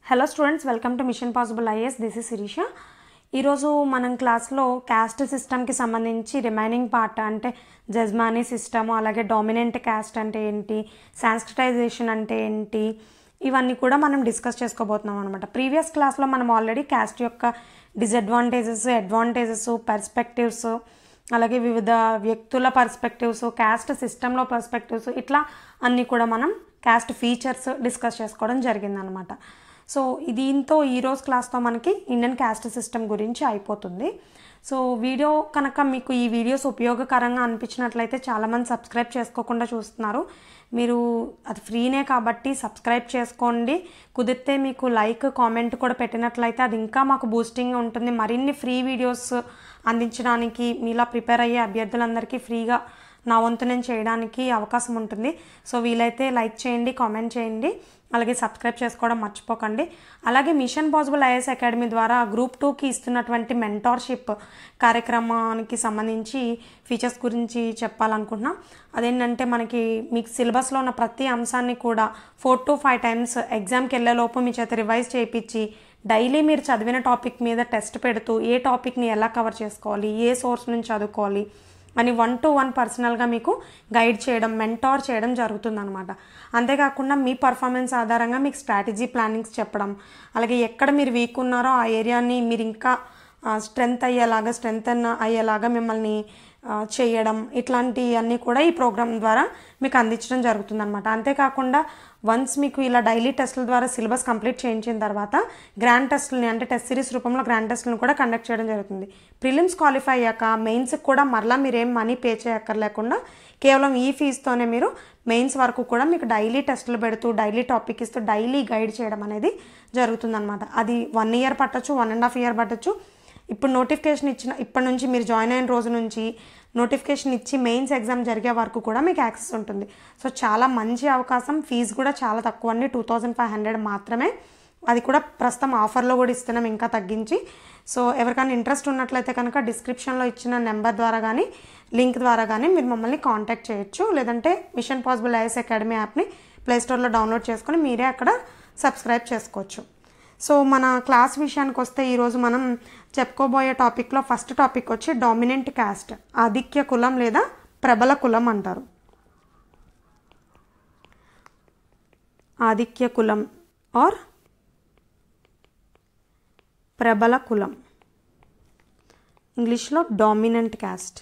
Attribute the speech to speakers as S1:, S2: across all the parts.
S1: hello students welcome to mission possible IAS this is Shirisha ఈరోజు మనం క్లాస్లో క్యాస్ట్ సిస్టమ్కి సంబంధించి రిమైనింగ్ పార్ట్ అంటే జజ్మానీ సిస్టమ్ అలాగే డామినెంట్ క్యాస్ట్ అంటే ఏంటి సాంస్క్రిటైజేషన్ అంటే ఏంటి ఇవన్నీ కూడా మనం డిస్కస్ చేసుకోబోతున్నాం అనమాట ప్రీవియస్ క్లాస్లో మనం ఆల్రెడీ క్యాస్ట్ యొక్క డిసడ్వాంటేజెస్ అడ్వాంటేజెస్ పర్స్పెక్టివ్స్ అలాగే వివిధ వ్యక్తుల పర్స్పెక్టివ్స్ క్యాస్ట్ సిస్టంలో పర్స్పెక్టివ్స్ ఇట్లా అన్నీ కూడా మనం క్యాస్ట్ ఫీచర్స్ డిస్కస్ చేసుకోవడం జరిగిందనమాట సో దీంతో ఈరోజు క్లాస్తో మనకి ఇండియన్ క్యాస్ట్ సిస్టమ్ గురించి అయిపోతుంది సో వీడియో కనుక మీకు ఈ వీడియోస్ ఉపయోగకరంగా అనిపించినట్లయితే చాలామంది సబ్స్క్రైబ్ చేసుకోకుండా చూస్తున్నారు మీరు అది ఫ్రీనే కాబట్టి సబ్స్క్రైబ్ చేసుకోండి కుదిరితే మీకు లైక్ కామెంట్ కూడా పెట్టినట్లయితే అది ఇంకా మాకు బూస్టింగ్ ఉంటుంది మరిన్ని ఫ్రీ వీడియోస్ అందించడానికి మీలా ప్రిపేర్ అయ్యే అభ్యర్థులందరికీ ఫ్రీగా నా వంతు నేను చేయడానికి అవకాశం ఉంటుంది సో వీలైతే లైక్ చేయండి కామెంట్ చేయండి అలాగే సబ్స్క్రైబ్ చేసుకోవడం మర్చిపోకండి అలాగే మిషన్ పాసిబుల్ ఐఎస్ అకాడమీ ద్వారా గ్రూప్ టూకి ఇస్తున్నటువంటి మెంటార్షిప్ కార్యక్రమానికి సంబంధించి ఫీచర్స్ గురించి చెప్పాలనుకుంటున్నాం అదేంటంటే మనకి మీకు సిలబస్లో ఉన్న ప్రతి అంశాన్ని కూడా ఫోర్ టు ఫైవ్ టైమ్స్ ఎగ్జామ్కి వెళ్ళేలోపు మీ చేత రివైజ్ చేయించి డైలీ మీరు చదివిన టాపిక్ మీద టెస్ట్ పెడుతూ ఏ టాపిక్ని ఎలా కవర్ చేసుకోవాలి ఏ సోర్స్ నుంచి చదువుకోవాలి అని వన్ టు వన్ పర్సనల్గా మీకు గైడ్ చేయడం మెంటార్ చేయడం జరుగుతుందన్నమాట అంతేకాకుండా మీ పర్ఫార్మెన్స్ ఆధారంగా మీకు స్ట్రాటజీ ప్లానింగ్స్ చెప్పడం అలాగే ఎక్కడ మీరు వీక్ ఉన్నారో ఆ ఏరియాని మీరు ఇంకా స్ట్రెంగ్త్ అయ్యేలాగా స్ట్రెంగ్త్ అయ్యేలాగా మిమ్మల్ని చేయడం ఇట్లాంటివన్నీ కూడా ఈ ప్రోగ్రామ్ ద్వారా మీకు అందించడం జరుగుతుందన్నమాట అంతేకాకుండా వన్స్ మీకు ఇలా డైలీ టెస్టుల ద్వారా సిలబస్ కంప్లీట్ చేయించిన తర్వాత గ్రాండ్ టెస్టులని అంటే టెస్ట్ సిరీస్ రూపంలో గ్రాండ్ టెస్టులను కూడా కండక్ట్ చేయడం జరుగుతుంది ప్రిలిమ్స్ క్వాలిఫై అయ్యాక మెయిన్స్కి కూడా మరలా మీరు ఏం మనీ పే చేయక్కర్లేకుండా కేవలం ఈ ఫీజుతోనే మీరు మెయిన్స్ వరకు కూడా మీకు డైలీ టెస్టులు పెడుతూ డైలీ టాపిక్ ఇస్తూ డైలీ గైడ్ చేయడం అనేది జరుగుతుందన్నమాట అది వన్ ఇయర్ పట్టచ్చు వన్ అండ్ హాఫ్ ఇయర్ పట్టచ్చు ఇప్పుడు నోటిఫికేషన్ ఇచ్చిన ఇప్పటి నుంచి మీరు జాయిన్ అయిన రోజు నుంచి నోటిఫికేషన్ ఇచ్చి మెయిన్స్ ఎగ్జామ్ జరిగే వరకు కూడా మీకు యాక్సెస్ ఉంటుంది సో చాలా మంచి అవకాశం ఫీజు కూడా చాలా తక్కువ అండి టూ థౌజండ్ ఫైవ్ హండ్రెడ్ మాత్రమే అది కూడా ప్రస్తుతం ఆఫర్లో కూడా ఇస్తున్నాం ఇంకా తగ్గించి సో ఎవరికైనా ఇంట్రెస్ట్ ఉన్నట్లయితే కనుక డిస్క్రిప్షన్లో ఇచ్చిన నెంబర్ ద్వారా కానీ లింక్ ద్వారా కానీ మీరు మమ్మల్ని కాంటాక్ట్ చేయొచ్చు లేదంటే మిషన్ పాసిబుల్ ఐఎస్ అకాడమీ యాప్ని ప్లేస్టోర్లో డౌన్లోడ్ చేసుకొని మీరే అక్కడ సబ్స్క్రైబ్ చేసుకోవచ్చు సో మన క్లాస్ విషయానికి వస్తే ఈరోజు మనం చెప్పుకోబోయే టాపిక్లో ఫస్ట్ టాపిక్ వచ్చి డామినెంట్ క్యాస్ట్ ఆధిక్య కులం లేదా ప్రబల కులం అంటారు ఆధిక్య కులం ఆర్ ప్రబల కులం ఇంగ్లీష్లో dominant caste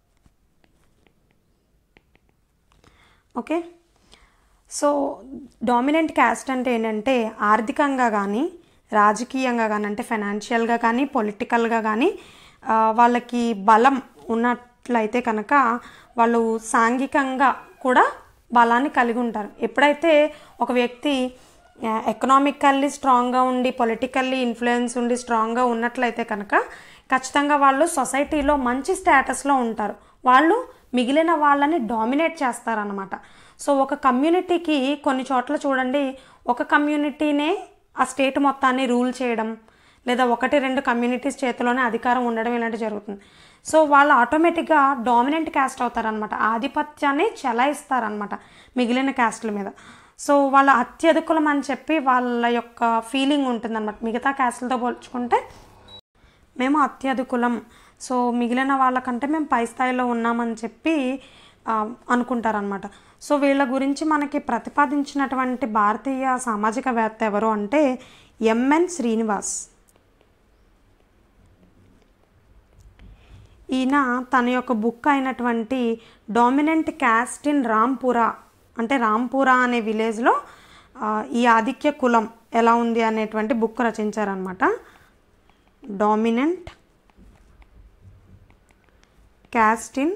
S1: okay so dominant caste అంటే ఏంటంటే ఆర్థికంగా కానీ రాజకీయంగా కానీ అంటే ఫైనాన్షియల్గా కానీ పొలిటికల్గా కానీ వాళ్ళకి బలం ఉన్నట్లయితే కనుక వాళ్ళు సాంఘికంగా కూడా బలాన్ని కలిగి ఉంటారు ఎప్పుడైతే ఒక వ్యక్తి ఎకనామికల్లీ స్ట్రాంగ్గా ఉండి పొలిటికల్లీ ఇన్ఫ్లుయెన్స్ ఉండి స్ట్రాంగ్గా ఉన్నట్లయితే కనుక ఖచ్చితంగా వాళ్ళు సొసైటీలో మంచి స్టేటస్లో ఉంటారు వాళ్ళు మిగిలిన వాళ్ళని డామినేట్ చేస్తారనమాట సో ఒక కమ్యూనిటీకి కొన్ని చోట్ల చూడండి ఒక కమ్యూనిటీనే ఆ స్టేట్ మొత్తాన్ని రూల్ చేయడం లేదా ఒకటి రెండు కమ్యూనిటీస్ చేతిలోనే అధికారం ఉండడం ఇలాంటివి జరుగుతుంది సో వాళ్ళు ఆటోమేటిక్గా డామినెంట్ క్యాస్ట్ అవుతారనమాట ఆధిపత్యాన్ని చెలాయిస్తారనమాట మిగిలిన క్యాస్ట్ల మీద సో వాళ్ళ అత్యధికులం అని చెప్పి వాళ్ళ యొక్క ఫీలింగ్ ఉంటుందన్నమాట మిగతా క్యాస్ట్లతో పోల్చుకుంటే మేము అత్యధికులం సో మిగిలిన వాళ్ళకంటే మేము పై స్థాయిలో ఉన్నామని చెప్పి అనుకుంటారనమాట సో వీళ్ళ గురించి మనకి ప్రతిపాదించినటువంటి భారతీయ సామాజికవేత్త ఎవరు అంటే ఎంఎన్ శ్రీనివాస్ ఈయన తన యొక్క బుక్ అయినటువంటి డామినెంట్ క్యాస్ట్ ఇన్ రాంపురా అంటే రాంపురా అనే విలేజ్లో ఈ ఆధిక్య కులం ఎలా ఉంది అనేటువంటి బుక్ రచించారనమాట dominant caste in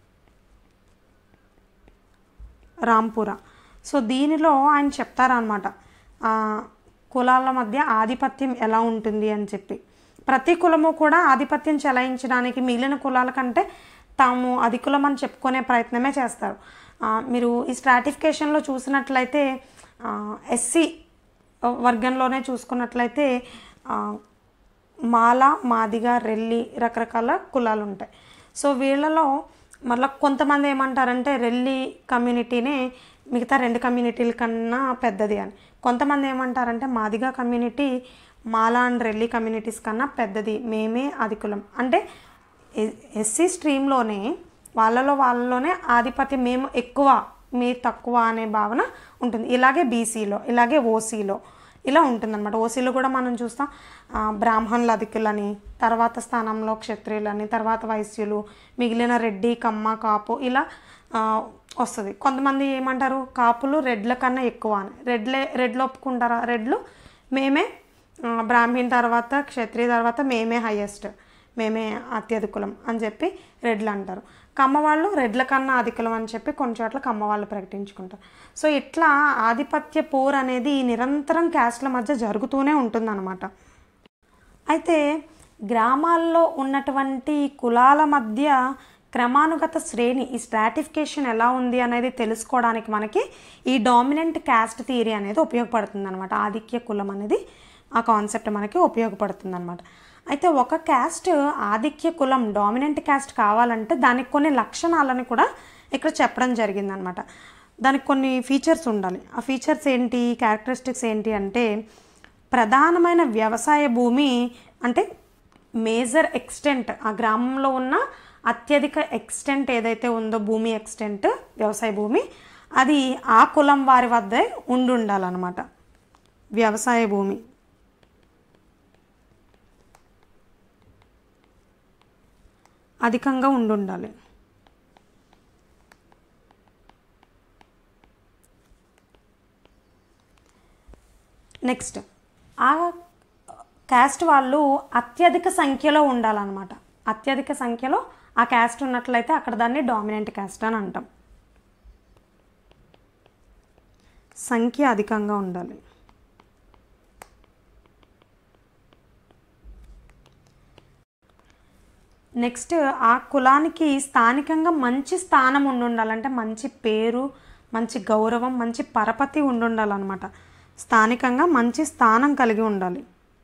S1: Rampura so దీనిలో ఆయన చెప్తారనమాట కులాల మధ్య ఆధిపత్యం ఎలా ఉంటుంది అని చెప్పి ప్రతి కులము కూడా ఆధిపత్యం చెలాయించడానికి మిగిలిన కులాల కంటే తాము అధికులం అని చెప్పుకునే ప్రయత్నమే చేస్తారు మీరు ఈ స్ట్రాటిఫికేషన్లో చూసినట్లయితే ఎస్సీ వర్గంలోనే చూసుకున్నట్లయితే మాల మాదిగ రెల్లి రకరకాల కులాలు ఉంటాయి సో వీళ్ళలో మళ్ళీ కొంతమంది ఏమంటారంటే రెల్లి కమ్యూనిటీనే మిగతా రెండు కమ్యూనిటీల కన్నా పెద్దది అని కొంతమంది ఏమంటారంటే Madiga community Mala and Relli communities కన్నా పెద్దది మేమే అధికులం అంటే ఎస్సీ స్ట్రీమ్లోనే వాళ్ళలో వాళ్ళలోనే ఆధిపత్యం మేము ఎక్కువ మీరు తక్కువ అనే భావన ఉంటుంది ఇలాగే బీసీలో ఇలాగే ఓసీలో ఇలా ఉంటుందన్నమాట ఓసీలో కూడా మనం చూస్తాం ఆ, బ్రాహ్మణుల అధికులని తర్వాత స్థానంలో క్షత్రియులని తర్వాత వైశ్యులు మిగిలిన రెడ్డి కమ్మ కాపు ఇలా ఆ, వస్తుంది కొంతమంది ఏమంటారు కాపులు రెడ్ల కన్నా ఎక్కువ అని రెడ్లే రెడ్లు ఒప్పుకుంటారా రెడ్లు మేమే ఆ, బ్రాహ్మణ్ తర్వాత క్షత్రియ తర్వాత మేమే హయ్యెస్ట్ మేమే అత్యధికులం అని చెప్పి రెడ్లు అంటారు కమ్మ వాళ్ళు రెడ్ల కన్నా అధికులం అని చెప్పి కొన్ని చోట్ల కమ్మ వాళ్ళు ప్రకటించుకుంటారు సో ఇట్లా ఆధిపత్య పోర్ అనేది నిరంతరం క్యాస్ట్ల మధ్య జరుగుతూనే ఉంటుందన్నమాట అయితే గ్రామాల్లో ఉన్నటువంటి కులాల మధ్య క్రమానుగత శ్రేణి ఈ స్ట్రాటిఫికేషన్ ఎలా ఉంది అనేది తెలుసుకోవడానికి మనకి ఈ డామినెంట్ క్యాస్ట్ థియరీ అనేది ఉపయోగపడుతుంది అనమాట ఆధిక్య కులం అనేది ఆ కాన్సెప్ట్ మనకి ఉపయోగపడుతుంది అనమాట అయితే ఒక క్యాస్ట్ ఆధిక్య కులం డామినెంట్ క్యాస్ట్ కావాలంటే దానికి కొన్ని లక్షణాలను కూడా ఇక్కడ చెప్పడం జరిగిందనమాట దానికి కొన్ని ఫీచర్స్ ఉండాలి ఆ ఫీచర్స్ ఏంటి క్యారెక్టరిస్టిక్స్ ఏంటి అంటే ప్రధానమైన వ్యవసాయ భూమి అంటే మేజర్ ఎక్స్టెంట్ ఆ గ్రామంలో ఉన్న అత్యధిక ఎక్స్టెంట్ ఏదైతే ఉందో భూమి ఎక్స్టెంట్ వ్యవసాయ భూమి అది ఆ కులం వారి వద్దే ఉండి ఉండాలన్నమాట వ్యవసాయ భూమి అధికంగా ఉండి ఉండాలి నెక్స్ట్ ఆ క్యాస్ట్ వాళ్ళు అత్యధిక సంఖ్యలో ఉండాలన్నమాట అత్యధిక సంఖ్యలో ఆ క్యాస్ట్ ఉన్నట్లయితే అక్కడ దాన్ని డామినెంట్ క్యాస్ట్ అని అంటాం సంఖ్య అధికంగా ఉండాలి నెక్స్ట్ ఆ కులానికి స్థానికంగా మంచి స్థానం ఉండి ఉండాలంటే మంచి పేరు మంచి గౌరవం మంచి పరపతి ఉండి ఉండాలన్నమాట స్థానికంగా మంచి స్థానం కలిగి ఉండాలి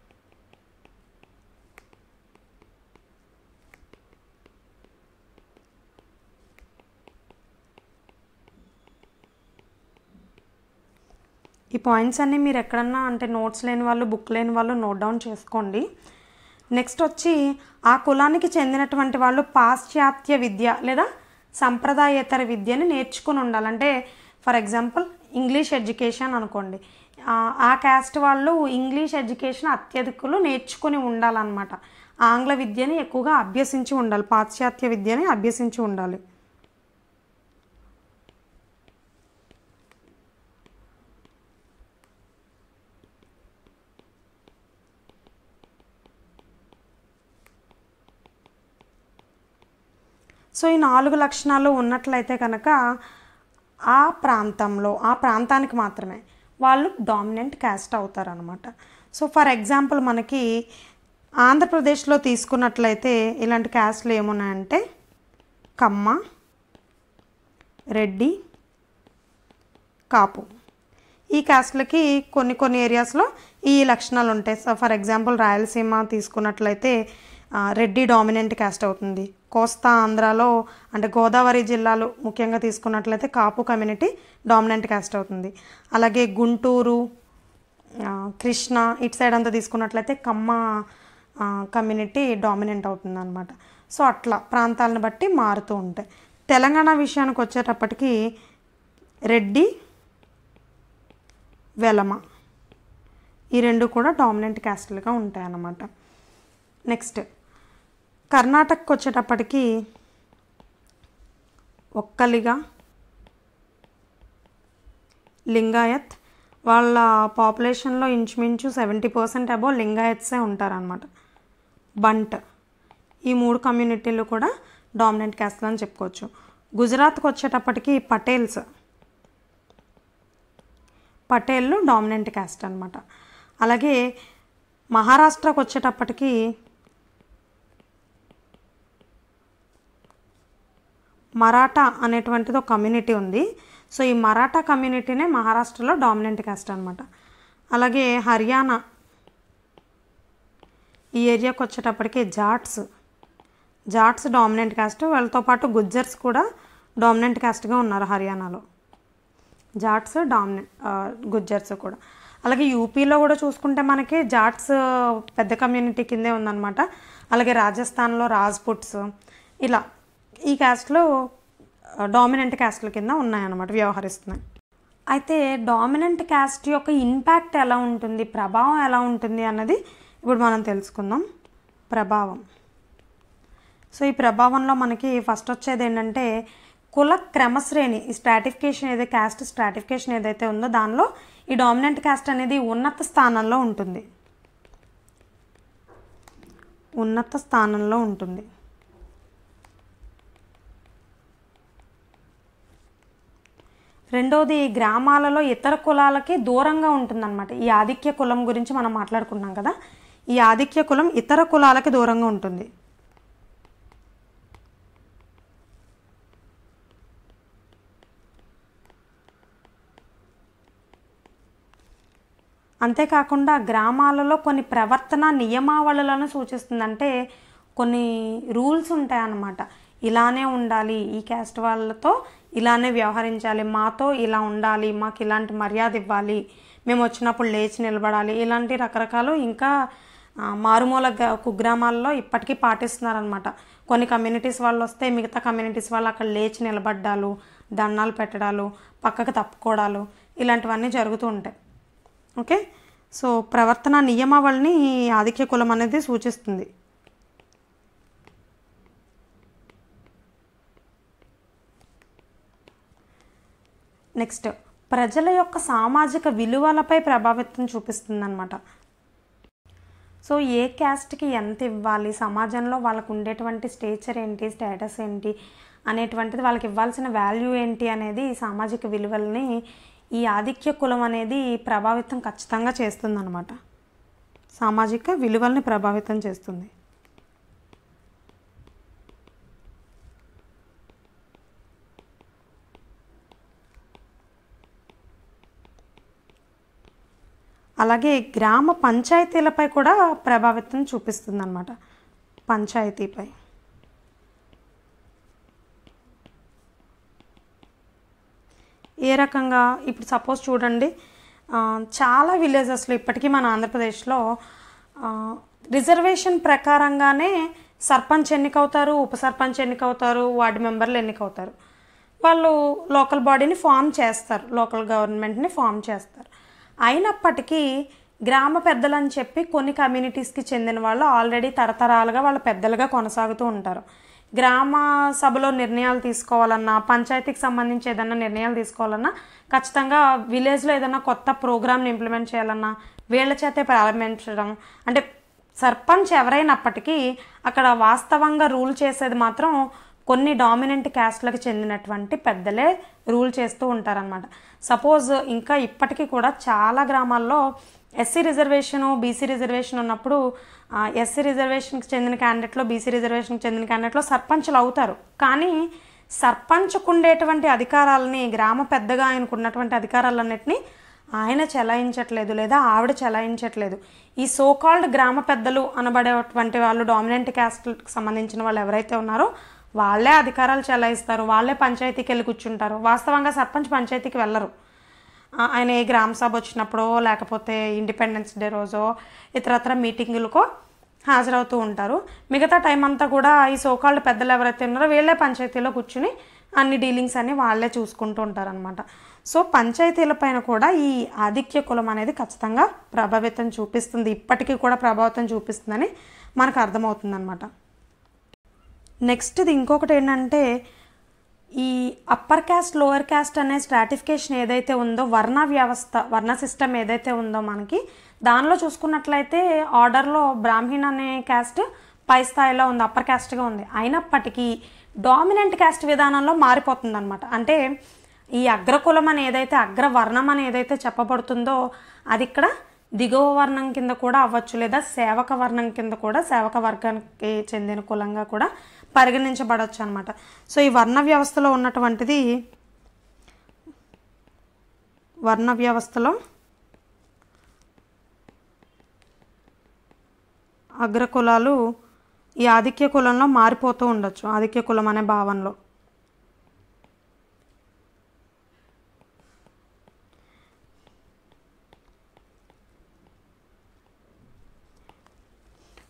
S1: ఈ పాయింట్స్ అన్నీ మీరు ఎక్కడన్నా అంటే నోట్స్ లేని వాళ్ళు బుక్ లేని వాళ్ళు నోట్ డౌన్ చేసుకోండి నెక్స్ట్ వచ్చి ఆ కులానికి చెందినటువంటి వాళ్ళు పాశ్చాత్య విద్య లేదా సంప్రదాయేతర విద్యని నేర్చుకుని ఉండాలంటే ఫర్ ఎగ్జాంపుల్ ఇంగ్లీష్ ఎడ్యుకేషన్ అనుకోండి ఆ- ఆ క్యాస్ట్ వాళ్ళు ఇంగ్లీష్ ఎడ్యుకేషన్ అత్యధికులు నేర్చుకుని ఉండాలన్నమాట ఆంగ్ల విద్యని ఎక్కువగా అభ్యసించి ఉండాలి పాశ్చాత్య విద్యని అభ్యసించి ఉండాలి సో ఈ నాలుగు లక్షణాలు ఉన్నట్లయితే కనుక ఆ ప్రాంతంలో ఆ ప్రాంతానికి మాత్రమే వాళ్ళు డామినెంట్ క్యాస్ట్ అవుతారనమాట సో ఫర్ ఎగ్జాంపుల్ మనకి ఆంధ్రప్రదేశ్లో తీసుకున్నట్లయితే ఇలాంటి క్యాస్ట్లు ఏమున్నాయంటే కమ్మ రెడ్డి కాపు ఈ క్యాస్ట్లకి కొన్ని కొన్ని ఏరియాస్లో ఈ లక్షణాలు ఉంటాయి సో ఫర్ ఎగ్జాంపుల్ రాయలసీమ తీసుకున్నట్లయితే ఆ, రెడ్డి డామినెంట్ క్యాస్ట్ అవుతుంది కోస్తా ఆంధ్రాలో అంటే గోదావరి జిల్లాలు ముఖ్యంగా తీసుకున్నట్లయితే కాపు కమ్యూనిటీ డామినెంట్ క్యాస్ట్ అవుతుంది అలాగే గుంటూరు ఆ, కృష్ణ ఇటు సైడ్ అంతా తీసుకున్నట్లయితే కమ్మ ఆ, కమ్యూనిటీ డామినెంట్ అవుతుంది అనమాట సో అట్లా ప్రాంతాలను బట్టి మారుతూ ఉంటాయి తెలంగాణ విషయానికి వచ్చేటప్పటికి రెడ్డి వెలమ ఈ రెండు కూడా డామినెంట్ క్యాస్ట్లుగా ఉంటాయి అన్నమాట నెక్స్ట్ కర్ణాటకకు వచ్చేటప్పటికి ఒక్కలిగా లింగాయత్ వాళ్ళ పాపులేషన్లో ఇంచుమించు సెవెంటీ పర్సెంట్ అబో లింగాయత్సే ఉంటారనమాట బంట్ ఈ మూడు కమ్యూనిటీలు కూడా డామినెంట్ క్యాస్ట్లు అని చెప్పుకోవచ్చు గుజరాత్కి వచ్చేటప్పటికి పటేల్స్ పటేళ్ళు డామినెంట్ క్యాస్ట్ అనమాట అలాగే మహారాష్ట్రకు వచ్చేటప్పటికి మరాఠా అనేటువంటిది ఒక కమ్యూనిటీ ఉంది సో ఈ మరాఠా కమ్యూనిటీనే మహారాష్ట్రలో డామినెంట్ క్యాస్ట్ అనమాట అలాగే హర్యానా ఈ ఏరియాకి వచ్చేటప్పటికి జాట్స్ జాట్స్ డామినెంట్ క్యాస్ట్ వాళ్ళతో పాటు గుజ్జర్స్ కూడా డామినెంట్ క్యాస్ట్గా ఉన్నారు హర్యానాలో జాట్స్ డామినెంట్ గుజ్జర్స్ కూడా అలాగే యూపీలో కూడా చూసుకుంటే మనకి జాట్స్ పెద్ద కమ్యూనిటీ కిందే ఉందన్నమాట అలాగే రాజస్థాన్లో రాజ్పుట్స్ ఇలా ఈ క్యాస్ట్లు డామినెంట్ క్యాస్ట్ల కింద ఉన్నాయన్నమాట వ్యవహరిస్తున్నాయి అయితే డామినెంట్ క్యాస్ట్ యొక్క ఇంపాక్ట్ ఎలా ఉంటుంది ప్రభావం ఎలా ఉంటుంది అన్నది ఇప్పుడు మనం తెలుసుకుందాం ప్రభావం సో ఈ ప్రభావంలో మనకి ఫస్ట్ వచ్చేది ఏంటంటే కుల క్రమశ్రేణి ఈ స్ట్రాటిఫికేషన్ ఏదైతే క్యాస్ట్ స్ట్రాటిఫికేషన్ ఏదైతే ఉందో దానిలో ఈ డామినెంట్ క్యాస్ట్ అనేది ఉన్నత స్థానంలో ఉంటుంది ఉన్నత స్థానంలో ఉంటుంది రెండోది గ్రామాలలో ఇతర కులాలకి దూరంగా ఉంటుందన్నమాట ఈ ఆధిక్య కులం గురించి మనం మాట్లాడుకున్నాం కదా ఈ ఆధిక్య కులం ఇతర కులాలకి దూరంగా ఉంటుంది అంతేకాకుండా గ్రామాలలో కొన్ని ప్రవర్తన నియమావళులను సూచిస్తుందంటే కొన్ని రూల్స్ ఉంటాయన్నమాట ఇలానే ఉండాలి ఈ క్యాస్ట్ వాళ్ళతో ఇలానే వ్యవహరించాలి మాతో ఇలా ఉండాలి మాకు ఇలాంటి మర్యాద ఇవ్వాలి మేము వచ్చినప్పుడు లేచి నిలబడాలి ఇలాంటి రకరకాలు ఇంకా ఆ, మారుమూల గ- కుగ్రామాల్లో ఇప్పటికీ పాటిస్తున్నారనమాట కొన్ని కమ్యూనిటీస్ వాళ్ళు వస్తే మిగతా కమ్యూనిటీస్ వాళ్ళు అక్కడ లేచి నిలబడ్డాలు దండాలు పెట్టడాలు పక్కకు తప్పుకోవడాలు ఇలాంటివన్నీ జరుగుతూ ఉంటాయి ఓకే సో ప్రవర్తన నియమావళిని ఈ ఆధిక్య కులం అనేది సూచిస్తుంది నెక్స్ట్ ప్రజల యొక్క సామాజిక విలువలపై ప్రభావితం చూపిస్తుంది అనమాట సో ఏ క్యాస్ట్కి ఎంత ఇవ్వాలి సమాజంలో వాళ్ళకు ఉండేటువంటి స్టేచర్ ఏంటి స్టేటస్ ఏంటి అనేటువంటిది వాళ్ళకి ఇవ్వాల్సిన వాల్యూ ఏంటి అనేది ఈ సామాజిక విలువల్ని ఈ ఆధిక్య కులం అనేది ప్రభావితం ఖచ్చితంగా చేస్తుందన్నమాట సామాజిక విలువల్ని ప్రభావితం చేస్తుంది అలాగే గ్రామ పంచాయతీలపై కూడా ప్రభావితం చూపిస్తుంది అనమాట పంచాయతీపై ఏ రకంగా ఇప్పుడు సపోజ్ చూడండి ఆ, చాలా విలేజెస్లో ఇప్పటికీ మన ఆంధ్రప్రదేశ్లో ఆ, రిజర్వేషన్ ప్రకారంగానే సర్పంచ్ ఎన్నికవుతారు ఉప సర్పంచ్ ఎన్నికవుతారు వార్డు మెంబర్లు ఎన్నికవుతారు వాళ్ళు లోకల్ బాడీని ఫామ్ చేస్తారు లోకల్ గవర్నమెంట్ని ఫామ్ చేస్తారు అయినప్పటికీ గ్రామ పెద్దలని చెప్పి కొన్ని కమ్యూనిటీస్కి చెందిన వాళ్ళు ఆల్రెడీ తరతరాలుగా వాళ్ళ పెద్దలుగా కొనసాగుతూ ఉంటారు గ్రామ సభలో నిర్ణయాలు తీసుకోవాలన్నా పంచాయతీకి సంబంధించి ఏదైనా నిర్ణయాలు తీసుకోవాలన్నా ఖచ్చితంగా విలేజ్లో ఏదైనా కొత్త ప్రోగ్రామ్ని ఇంప్లిమెంట్ చేయాలన్నా వీళ్ళ చేతే ప్రారంభించడం అంటే సర్పంచ్ ఎవరైనప్పటికీ అక్కడ వాస్తవంగా రూల్ చేసేది మాత్రం కొన్ని డామినెంట్ క్యాస్ట్లకు చెందినటువంటి పెద్దలే రూల్ చేస్తూ ఉంటారనమాట సపోజ్ ఇంకా ఇప్పటికీ కూడా చాలా గ్రామాల్లో ఎస్సీ రిజర్వేషను బీసీ రిజర్వేషన్ ఉన్నప్పుడు ఎస్సీ రిజర్వేషన్కి చెందిన క్యాండిడేట్లో బీసీ రిజర్వేషన్కి చెందిన క్యాండిడేట్లో సర్పంచ్లు అవుతారు కానీ సర్పంచ్కు ఉండేటువంటి అధికారాలని గ్రామ పెద్దగా ఆయనకు ఉన్నటువంటి అధికారాలన్నింటినీ ఆయన చెలాయించట్లేదు లేదా ఆవిడ చెలాయించట్లేదు ఈ సోకాల్డ్ గ్రామ పెద్దలు అనబడేటువంటి వాళ్ళు డామినెంట్ క్యాస్ట్కి సంబంధించిన వాళ్ళు ఎవరైతే ఉన్నారో వాళ్ళే అధికారాలు చెలాయిస్తారు వాళ్ళే పంచాయతీకి వెళ్ళి కూర్చుంటారు వాస్తవంగా సర్పంచ్ పంచాయతీకి వెళ్ళరు ఆ, ఆయన ఏ గ్రామ సభ వచ్చినప్పుడో లేకపోతే ఇండిపెండెన్స్ డే రోజో ఇతరత్ర మీటింగులకో హాజరవుతూ ఉంటారు మిగతా టైం అంతా కూడా ఈ సోకాళ్ళు పెద్దలు ఎవరైతే ఉన్నారో వీళ్ళే పంచాయతీలో కూర్చుని అన్ని డీలింగ్స్ అన్ని వాళ్ళే చూసుకుంటూ ఉంటారనమాట సో పంచాయతీల పైన కూడా ఈ ఆధిక్య కులం అనేది ఖచ్చితంగా ప్రభావితం చూపిస్తుంది ఇప్పటికీ కూడా ప్రభావితం చూపిస్తుందని మనకు అర్థమవుతుందన్నమాట నెక్స్ట్ ఇది ఇంకొకటి ఏంటంటే ఈ అప్పర్ క్యాస్ట్ లోయర్ క్యాస్ట్ అనే స్ట్రాటిఫికేషన్ ఏదైతే ఉందో వర్ణ వ్యవస్థ వర్ణ సిస్టమ్ ఏదైతే ఉందో మనకి దానిలో చూసుకున్నట్లయితే ఆర్డర్లో బ్రాహ్మణ్ అనే క్యాస్ట్ పై స్థాయిలో ఉంది అప్పర్ క్యాస్ట్గా ఉంది అయినప్పటికీ డామినెంట్ క్యాస్ట్ విధానంలో మారిపోతుంది అనమాట అంటే ఈ అగ్రకులం అని ఏదైతే అగ్రవర్ణం అని ఏదైతే చెప్పబడుతుందో అది ఇక్కడ దిగువ వర్ణం కింద కూడా అవ్వచ్చు లేదా సేవక వర్ణం కింద కూడా సేవక వర్గానికి చెందిన కులంగా కూడా పరిగణించబడవచ్చు అనమాట సో ఈ వర్ణ వ్యవస్థలో ఉన్నటువంటిది వర్ణ వ్యవస్థలో అగ్రకులాలు ఈ ఆధిక్య కులంలో మారిపోతూ ఉండొచ్చు ఆధిక్య కులం అనే భావనలో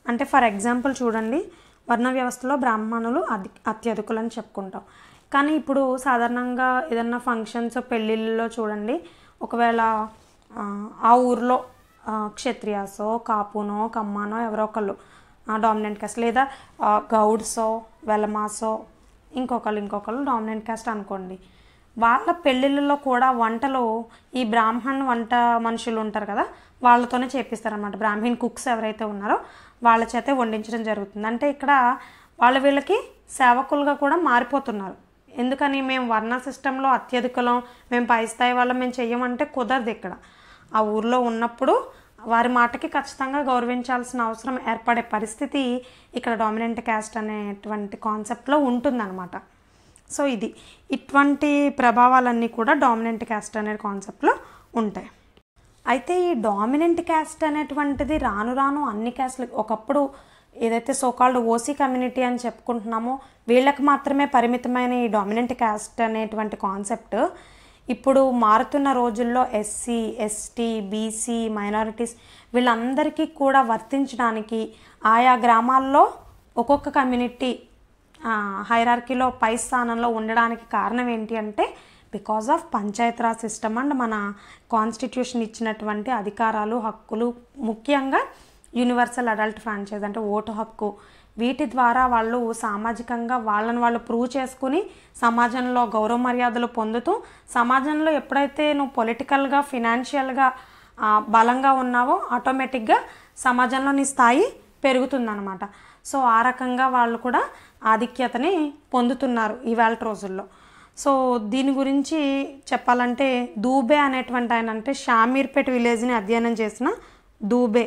S1: అంటే ఫర్ ఎగ్జాంపుల్ చూడండి వర్ణ వ్యవస్థలో బ్రాహ్మణులు అధి అత్యధికులు అని చెప్పుకుంటాం కానీ ఇప్పుడు సాధారణంగా ఏదన్నా ఫంక్షన్స్ పెళ్ళిళ్ళలో చూడండి ఒకవేళ ఆ, ఆ ఊర్లో ఆ, క్షత్రియాసో కాపునో కమ్మానో ఎవరో ఒకళ్ళు డామినెంట్ కాస్ట్ లేదా ఆ, గౌడ్సో వెలమాసో ఇంకొకళ్ళు ఇంకొకళ్ళు డామినెంట్ కాస్ట్ అనుకోండి వాళ్ళ పెళ్ళిళ్ళలో కూడా వంటలు ఈ బ్రాహ్మణ్ వంట మనుషులు ఉంటారు కదా వాళ్ళతోనే చేపిస్తారనమాట బ్రాహ్మణ్ కుక్స్ ఎవరైతే ఉన్నారో వాళ్ళ చేతే వండించడం జరుగుతుంది అంటే ఇక్కడ వాళ్ళ వీళ్ళకి సేవకులుగా కూడా మారిపోతున్నారు ఎందుకని మేము వర్ణ సిస్టంలో అత్యధికలం మేము పై స్థాయి వాళ్ళం మేము చెయ్యమంటే కుదరదు ఇక్కడ ఆ ఊర్లో ఉన్నప్పుడు వారి మాటకి ఖచ్చితంగా గౌరవించాల్సిన అవసరం ఏర్పడే పరిస్థితి ఇక్కడ డామినెంట్ క్యాస్ట్ అనేటువంటి కాన్సెప్ట్లో ఉంటుందన్నమాట సో ఇది ఇటువంటి ప్రభావాలన్నీ కూడా డామినెంట్ క్యాస్ట్ అనే కాన్సెప్ట్లో ఉంటాయి అయితే ఈ డామినెంట్ క్యాస్ట్ అనేటువంటిది రాను రాను అన్ని క్యాస్ట్లు ఒకప్పుడు ఏదైతే సోకాల్డ్ ఓసీ కమ్యూనిటీ అని చెప్పుకుంటున్నామో వీళ్ళకి మాత్రమే పరిమితమైన ఈ డామినెంట్ క్యాస్ట్ అనేటువంటి కాన్సెప్ట్ ఇప్పుడు మారుతున్న రోజుల్లో ఎస్సీ ఎస్టీ బీసీ మైనారిటీస్ వీళ్ళందరికీ కూడా వర్తించడానికి ఆయా గ్రామాల్లో ఒక్కొక్క కమ్యూనిటీ హైరార్కీలో పై స్థానంలో ఉండడానికి కారణం ఏంటి అంటే because of Panchayati Raj system and మన కాన్స్టిట్యూషన్ ఇచ్చినటువంటి అధికారాలు హక్కులు ముఖ్యంగా యూనివర్సల్ అడల్ట్ ఫ్రాంచైజ్ అంటే ఓటు హక్కు వీటి ద్వారా వాళ్ళు సామాజికంగా వాళ్ళని వాళ్ళు ప్రూవ్ చేసుకుని సమాజంలో గౌరవ మర్యాదలు పొందుతూ సమాజంలో ఎప్పుడైతే నువ్వు పొలిటికల్గా ఫినాన్షియల్గా బలంగా ఉన్నావో ఆటోమేటిక్గా సమాజంలో నీ స్థాయి పెరుగుతుందన్నమాట సో ఆ రకంగా వాళ్ళు కూడా ఆధిక్యతని పొందుతున్నారు ఇవాళ రోజుల్లో సో దీని గురించి చెప్పాలంటే దూబే అనేటువంటి ఆయన అంటే షామీర్పేట విలేజ్ని అధ్యయనం చేసిన దూబే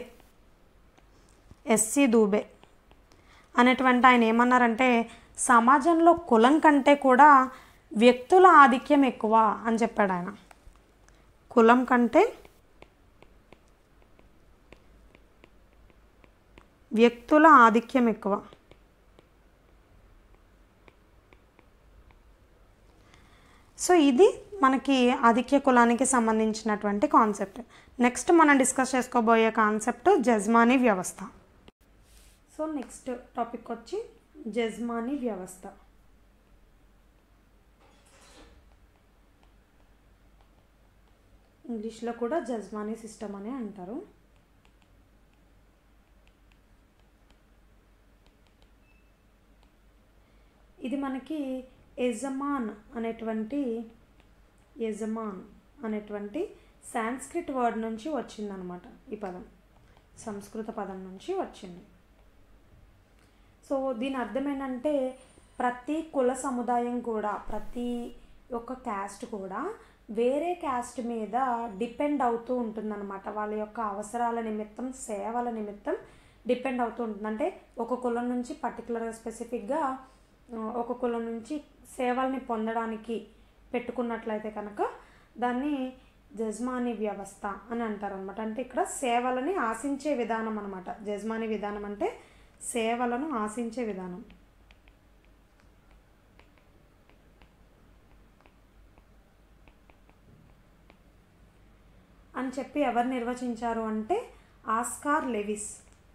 S1: ఎస్సి దూబే అనేటువంటి ఆయన ఏమన్నారంటే సమాజంలో కులం కంటే కూడా వ్యక్తుల ఆధిక్యం ఎక్కువ అని చెప్పాడు ఆయన కులం కంటే వ్యక్తుల ఆధిక్యం ఎక్కువ సో ఇది మనకి ఆధిక్య కులానికి సంబంధించినటువంటి కాన్సెప్ట్ నెక్స్ట్ మనం డిస్కస్ చేసుకోబోయే కాన్సెప్ట్ జజ్మానీ వ్యవస్థ సో నెక్స్ట్ టాపిక్ వచ్చి జజ్మానీ వ్యవస్థ ఇంగ్లీష్లో కూడా జజ్మానీ సిస్టమ్ అని అంటారు ఇది మనకి యజమాన్ అనేటువంటి యజమాన్ అనేటువంటి సాంస్క్రిట్ వర్డ్ నుంచి వచ్చిందనమాట ఈ పదం సంస్కృత పదం నుంచి వచ్చింది సో దీని అర్థం ఏంటంటే ప్రతి కుల సముదాయం కూడా ప్రతి ఒక్క క్యాస్ట్ కూడా వేరే క్యాస్ట్ మీద డిపెండ్ అవుతూ ఉంటుందన్నమాట వాళ్ళ యొక్క అవసరాల నిమిత్తం సేవల నిమిత్తం డిపెండ్ అవుతూ ఉంటుంది అంటే ఒక కులం నుంచి పర్టికులర్గా స్పెసిఫిక్గా ఆ, ఒక కులం నుంచి సేవల్ని పొందడానికి పెట్టుకున్నట్లయితే కనుక దాన్ని జజ్మానీ వ్యవస్థ అని అంటారు అనమాట అంటే ఇక్కడ సేవలని ఆశించే విధానం అనమాట జజ్మానీ విధానం అంటే సేవలను ఆశించే విధానం అని చెప్పి ఎవరు నిర్వచించారు అంటే ఆస్కార్ లెవిస్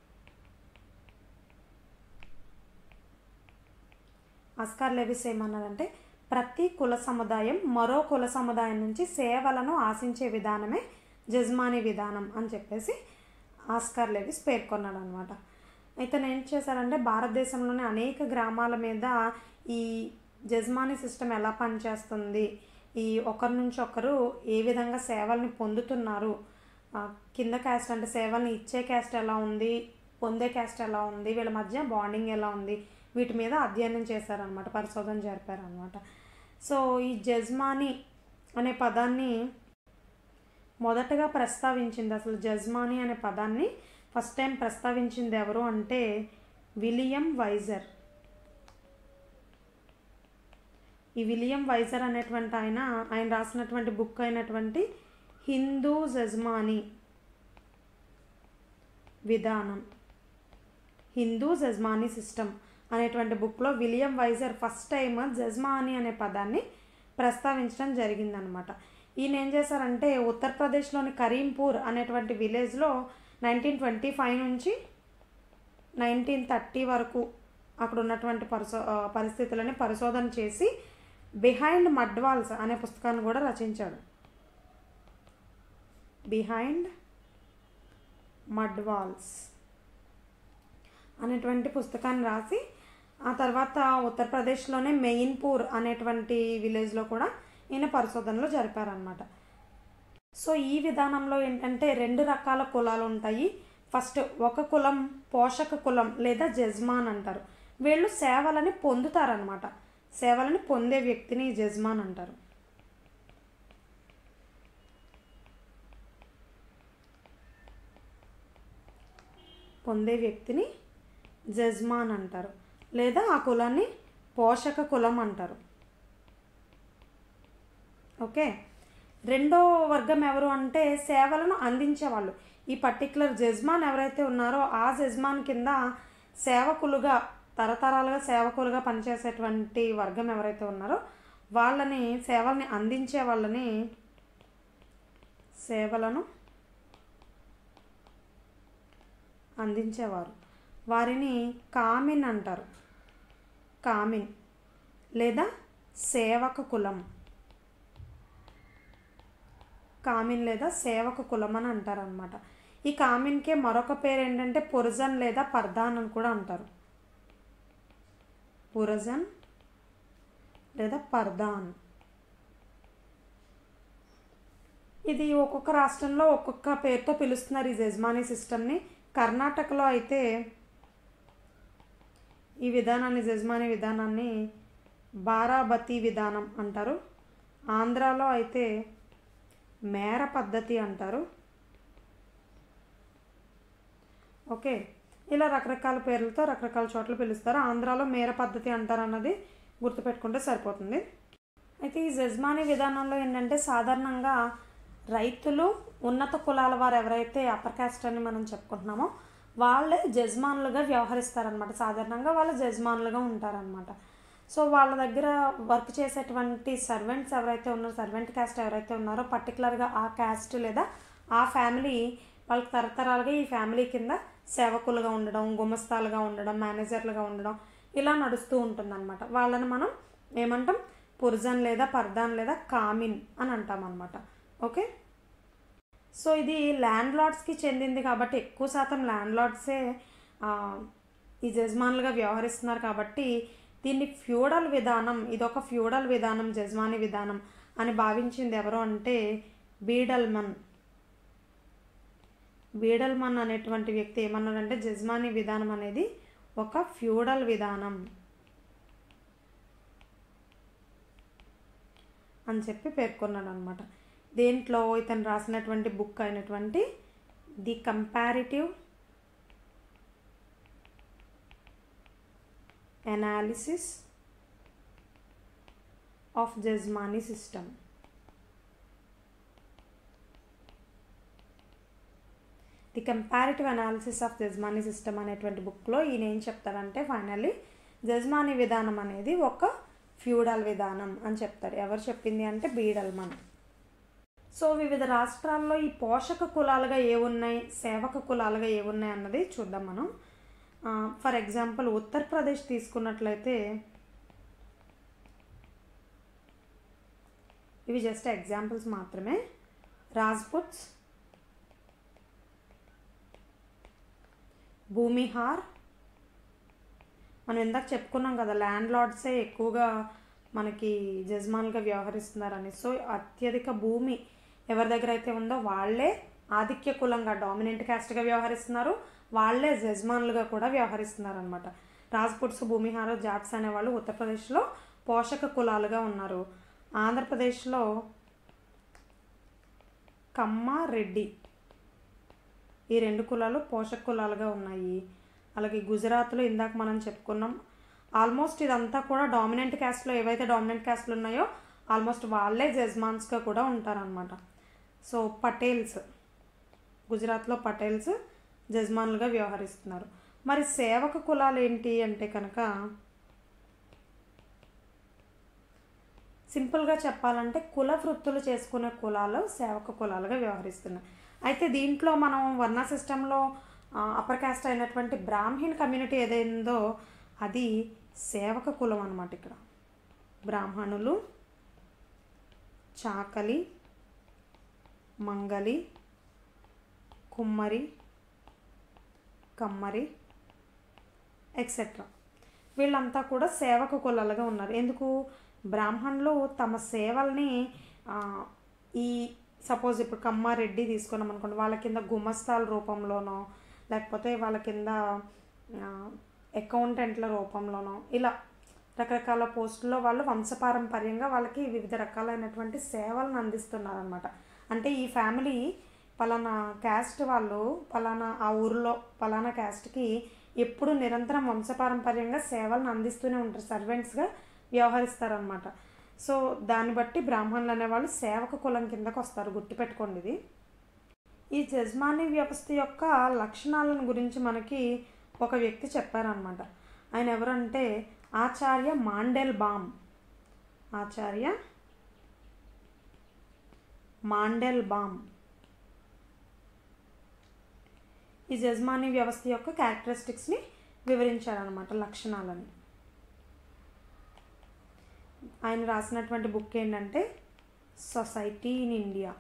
S1: ఆస్కార్ లెవిస్ ఏమన్నారంటే ప్రతి కుల సముదాయం మరో కుల సముదాయం నుంచి సేవలను ఆశించే విధానమే జజ్మానీ విధానం అని చెప్పేసి ఆస్కార్ లెవిస్ పేర్కొన్నాడు అనమాట అయితే నేను ఏం చేశారంటే భారతదేశంలోని అనేక గ్రామాల మీద ఈ జజ్మానీ సిస్టమ్ ఎలా పనిచేస్తుంది ఈ ఒకరి నుంచి ఒకరు ఏ విధంగా సేవల్ని పొందుతున్నారు ఆ, కింద క్యాస్ట్ అంటే సేవల్ని ఇచ్చే క్యాస్ట్ ఎలా ఉంది పొందే క్యాస్ట్ ఎలా ఉంది వీళ్ళ మధ్య బాండింగ్ ఎలా ఉంది వీటి మీద అధ్యయనం చేశారనమాట పరిశోధన జరిపారనమాట సో ఈ జజ్మానీ అనే పదాన్ని మొదటగా ప్రస్తావించింది అసలు జజ్మానీ అనే పదాన్ని ఫస్ట్ టైం ప్రస్తావించింది ఎవరు అంటే విలియం వైజర్ ఈ విలియం వైజర్ అనేటువంటి ఆయన ఆయన రాసినటువంటి బుక్ అయినటువంటి హిందూ జజ్మానీ విధానం హిందూ జజ్మానీ సిస్టమ్ అనేటువంటి బుక్లో William Wiser first time jajmani అనే పదాన్ని ప్రస్తావించడం జరిగిందనమాట ఈయన ఏం చేశారంటే ఉత్తరప్రదేశ్లోని కరీంపూర్ అనేటువంటి విలేజ్లో నైన్టీన్ ట్వంటీ ఫైవ్ నుంచి నైన్టీన్ థర్టీ వరకు అక్కడ ఉన్నటువంటి పరిశో ఆ, పరిస్థితులని పరిశోధన చేసి బిహైండ్ మడ్వాల్స్ అనే పుస్తకాన్ని కూడా రచించాడు బిహైండ్ మడ్వాల్స్ అనేటువంటి పుస్తకాన్ని రాసి ఆ తర్వాత ఉత్తరప్రదేశ్లోనే మెయిన్పూర్ అనేటువంటి విలేజ్లో కూడా ఈయన పరిశోధనలు జరిపారనమాట సో ఈ విధానంలో ఏంటంటే రెండు రకాల కులాలు ఉంటాయి ఫస్ట్ ఒక కులం పోషక కులం లేదా జజ్మాన్ అంటారు వీళ్ళు సేవలని పొందుతారనమాట సేవలని పొందే వ్యక్తిని జజ్మాన్ అంటారు పొందే వ్యక్తిని జజ్మాన్ అంటారు లేదా ఆ కులాన్ని పోషక కులం అంటారు ఓకే రెండో వర్గం ఎవరు అంటే సేవలను అందించేవాళ్ళు ఈ పర్టికులర్ జజ్మాన్ ఎవరైతే ఉన్నారో ఆ జజ్మాన్ కింద సేవకులుగా తరతరాలుగా సేవకులుగా పనిచేసేటువంటి వర్గం ఎవరైతే ఉన్నారో వాళ్ళని సేవల్ని అందించే వాళ్ళని సేవలను అందించేవారు వారిని కామిన్ అంటారు కామిన్ లేదా సేవక కులం కామిన్ లేదా సేవక కులం అని అంటారు అనమాట ఈ కామిన్కే మరొక పేరు ఏంటంటే పురజన్ లేదా పర్దాన్ అని కూడా అంటారు పురజన్ లేదా పర్దాన్ ఇది ఒక్కొక్క రాష్ట్రంలో ఒక్కొక్క పేరుతో పిలుస్తున్నారు ఈ జజ్మానీ సిస్టమ్ని కర్ణాటకలో అయితే ఈ విధానాన్ని జజ్మానీ విధానాన్ని బారాబతి విధానం అంటారు ఆంధ్రాలో అయితే మేర పద్ధతి అంటారు ఓకే ఇలా రకరకాల పేర్లతో రకరకాల చోట్ల పిలుస్తారు ఆంధ్రాలో మేర పద్ధతి అంటారు అన్నది గుర్తుపెట్టుకుంటే సరిపోతుంది అయితే ఈ జజ్మానీ విధానంలో ఏంటంటే సాధారణంగా రైతులు ఉన్నత కులాల వారు ఎవరైతే అప్పర్ క్యాస్ట్ అని మనం చెప్పుకుంటున్నామో వాళ్ళే జజ్మానులుగా వ్యవహరిస్తారనమాట సాధారణంగా వాళ్ళు జజ్మానులుగా ఉంటారనమాట సో వాళ్ళ దగ్గర వర్క్ చేసేటువంటి సర్వెంట్స్ ఎవరైతే ఉన్నారో సర్వెంట్ క్యాస్ట్ ఎవరైతే ఉన్నారో పర్టికులర్గా ఆ క్యాస్ట్ లేదా ఆ ఫ్యామిలీ వాళ్ళకి తరతరాలుగా ఈ ఫ్యామిలీ కింద సేవకులుగా ఉండడం గుమస్తాలుగా ఉండడం మేనేజర్లుగా ఉండడం ఇలా నడుస్తూ ఉంటుందన్నమాట వాళ్ళని మనం ఏమంటాం పుర్జన్ లేదా పర్దాన్ లేదా కామిన్ అని అంటాం అనమాట ఓకే సో ఇది ల్యాండ్ లార్డ్స్కి చెందింది కాబట్టి ఎక్కువ శాతం ల్యాండ్ లార్డ్సే ఈ జజమానులుగా వ్యవహరిస్తున్నారు కాబట్టి దీన్ని ఫ్యూడల్ విధానం ఇదొక ఫ్యూడల్ విధానం జజమాని విధానం అని భావించింది ఎవరు అంటే బీడల్మన్ బీడల్మన్ అనేటువంటి వ్యక్తి ఏమన్నాడంటే జజమాని విధానం అనేది ఒక ఫ్యూడల్ విధానం అని చెప్పి పేర్కొన్నాడు అనమాట దేంట్లో ఇతను రాసినటువంటి బుక్ అయినటువంటి the comparative analysis of jajmani system the comparative analysis of jajmani system అనేటువంటి బుక్లో ఈయన ఏం చెప్తాడంటే ఫైనల్లీ జజ్మానీ విధానం అనేది ఒక ఫ్యూడల్ విధానం అని చెప్తారు ఎవరు చెప్పింది అంటే బీడల్మన్ సో వివిధ రాష్ట్రాల్లో ఈ పోషక కులాలుగా ఏ ఉన్నాయి సేవక కులాలుగా ఏ ఉన్నాయి అన్నది చూద్దాం మనం ఫర్ ఎగ్జాంపుల్ ఉత్తరప్రదేశ్ తీసుకున్నట్లయితే ఇవి జస్ట్ ఎగ్జాంపుల్స్ మాత్రమే రాజ్పుట్స్ భూమిహార్ మనం ఇందాక చెప్పుకున్నాం కదా ల్యాండ్ లార్డ్సే ఎక్కువగా మనకి జజమానులుగా వ్యవహరిస్తున్నారని సో అత్యధిక భూమి ఎవరి దగ్గర అయితే ఉందో వాళ్ళే ఆధిక్య కులంగా డామినెంట్ క్యాస్ట్గా వ్యవహరిస్తున్నారు వాళ్ళే జజమానులుగా కూడా వ్యవహరిస్తున్నారు అనమాట రాజ్పుట్స్ భూమిహార జాట్స్ అనేవాళ్ళు ఉత్తరప్రదేశ్లో పోషక కులాలుగా ఉన్నారు ఆంధ్రప్రదేశ్లో కమ్మ రెడ్డి ఈ రెండు కులాలు పోషక కులాలుగా ఉన్నాయి అలాగే గుజరాత్లో ఇందాక మనం చెప్పుకున్నాం ఆల్మోస్ట్ ఇదంతా కూడా డామినెంట్ క్యాస్ట్లో ఏవైతే డామినెంట్ క్యాస్ట్లు ఉన్నాయో ఆల్మోస్ట్ వాళ్ళే జజ్మాన్స్గా కూడా ఉంటారనమాట సో పటేల్స్ గుజరాత్లో పటేల్స్ జజ్మానులుగా వ్యవహరిస్తున్నారు మరి సేవక కులాలు ఏంటి అంటే కనుక సింపుల్గా చెప్పాలంటే కుల వృత్తులు చేసుకునే కులాలు సేవక కులాలుగా వ్యవహరిస్తున్నాయి అయితే దీంట్లో మనం వర్ణ సిస్టంలో అప్పర్ క్యాస్ట్ అయినటువంటి బ్రాహ్మణ్ కమ్యూనిటీ ఏదైందో అది సేవక కులం అనమాట ఇక్కడ బ్రాహ్మణులు చాకలి మంగలి కుమ్మరి కమ్మరి ఎక్సెట్రా వీళ్ళంతా కూడా సేవక కులాలుగా ఉన్నారు ఎందుకు బ్రాహ్మణులు తమ సేవల్ని ఆ, ఈ సపోజ్ ఇప్పుడు కమ్మారెడ్డి తీసుకున్నాం అనుకోండి వాళ్ళ కింద గుమస్తాల రూపంలోనో లేకపోతే వాళ్ళ కింద ఆ, అకౌంటెంట్ల రూపంలోనో ఇలా రకరకాల పోస్టుల్లో వాళ్ళు వంశపారంపర్యంగా వాళ్ళకి వివిధ రకాలైనటువంటి సేవలను అందిస్తున్నారనమాట అంటే ఈ ఫ్యామిలీ పలానా క్యాస్ట్ వాళ్ళు పలానా ఆ ఊరిలో పలానా క్యాస్ట్కి ఎప్పుడు నిరంతరం వంశపారంపర్యంగా సేవలను అందిస్తూనే ఉంటారు సర్వెంట్స్గా వ్యవహరిస్తారనమాట సో దాన్ని బట్టి బ్రాహ్మణులు అనేవాళ్ళు సేవక కులం కిందకు వస్తారు గుర్తుపెట్టుకోండి ఇది ఈ జజ్మానీ వ్యవస్థ యొక్క లక్షణాలను గురించి మనకి ఒక వ్యక్తి చెప్పారనమాట ఆయన ఎవరంటే ఆచార్య మాండెల్ బామ్ ఆచార్య మాండెల్ బామ్ ఈ జజ్మానీ వ్యవస్థ యొక్క క్యారెక్టరిస్టిక్స్ని వివరించారనమాట లక్షణాలని ఆయన రాసినటువంటి బుక్ ఏంటంటే సొసైటీ ఇన్ ఇండియా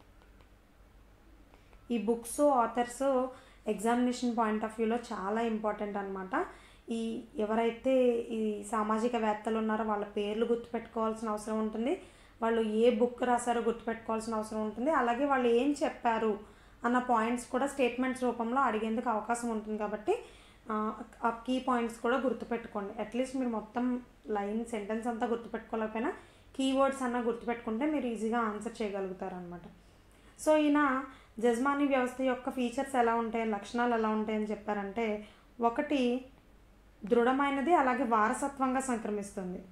S1: ఈ books authors examination point of వ్యూలో చాలా ఇంపార్టెంట్ అనమాట ఈ ఎవరైతే ఈ సామాజిక వేత్తలు ఉన్నారో వాళ్ళ పేర్లు గుర్తుపెట్టుకోవాల్సిన అవసరం ఉంటుంది వాళ్ళు ఏ బుక్ రాశారో గుర్తుపెట్టుకోవాల్సిన అవసరం ఉంటుంది అలాగే వాళ్ళు ఏం చెప్పారు అన్న పాయింట్స్ కూడా స్టేట్మెంట్స్ రూపంలో అడిగేందుకు అవకాశం ఉంటుంది కాబట్టి ఆ, ఆ కీ పాయింట్స్ కూడా గుర్తుపెట్టుకోండి అట్లీస్ట్ మీరు మొత్తం లైన్ సెంటెన్స్ అంతా గుర్తుపెట్టుకోలేకపోయినా కీవర్డ్స్ అన్నా గుర్తుపెట్టుకుంటే మీరు ఈజీగా ఆన్సర్ చేయగలుగుతారు అనమాట సో ఈయన జజ్మానీ వ్యవస్థ యొక్క ఫీచర్స్ ఎలా ఉంటాయి లక్షణాలు ఎలా ఉంటాయని చెప్పారంటే ఒకటి దృఢమైనది అలాగే వారసత్వంగా సంక్రమిస్తుంది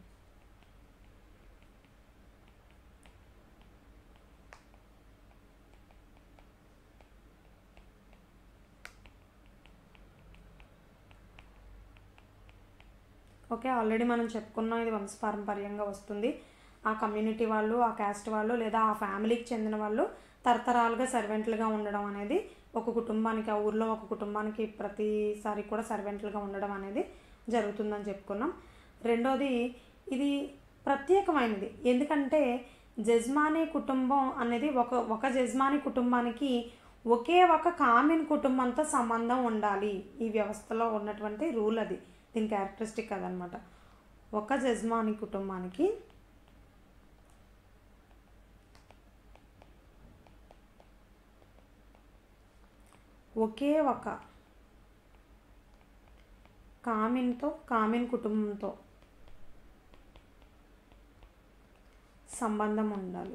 S1: ఓకే ఆల్రెడీ మనం చెప్పుకున్నాం ఇది వంశపారంపర్యంగా వస్తుంది ఆ కమ్యూనిటీ వాళ్ళు ఆ క్యాస్ట్ వాళ్ళు లేదా ఆ ఫ్యామిలీకి చెందిన వాళ్ళు తరతరాలుగా సర్వెంట్లుగా ఉండడం అనేది ఒక కుటుంబానికి ఆ ఊర్లో ఒక కుటుంబానికి ప్రతిసారి కూడా సర్వెంట్లుగా ఉండడం అనేది జరుగుతుందని చెప్పుకున్నాం రెండోది ఇది ప్రత్యేకమైనది ఎందుకంటే జజ్మానీ కుటుంబం అనేది ఒక ఒక జజ్మానీ కుటుంబానికి ఒకే ఒక కామిన్ కుటుంబంతో సంబంధం ఉండాలి ఈ వ్యవస్థలో ఉన్నటువంటి రూల్ అది దీని క్యారెక్టరిస్టిక్ అదనమాట ఒక జజ్మాని కుటుంబానికి ఒకే ఒక కామిన్తో కామిన్ కుటుంబంతో సంబంధం ఉండాలి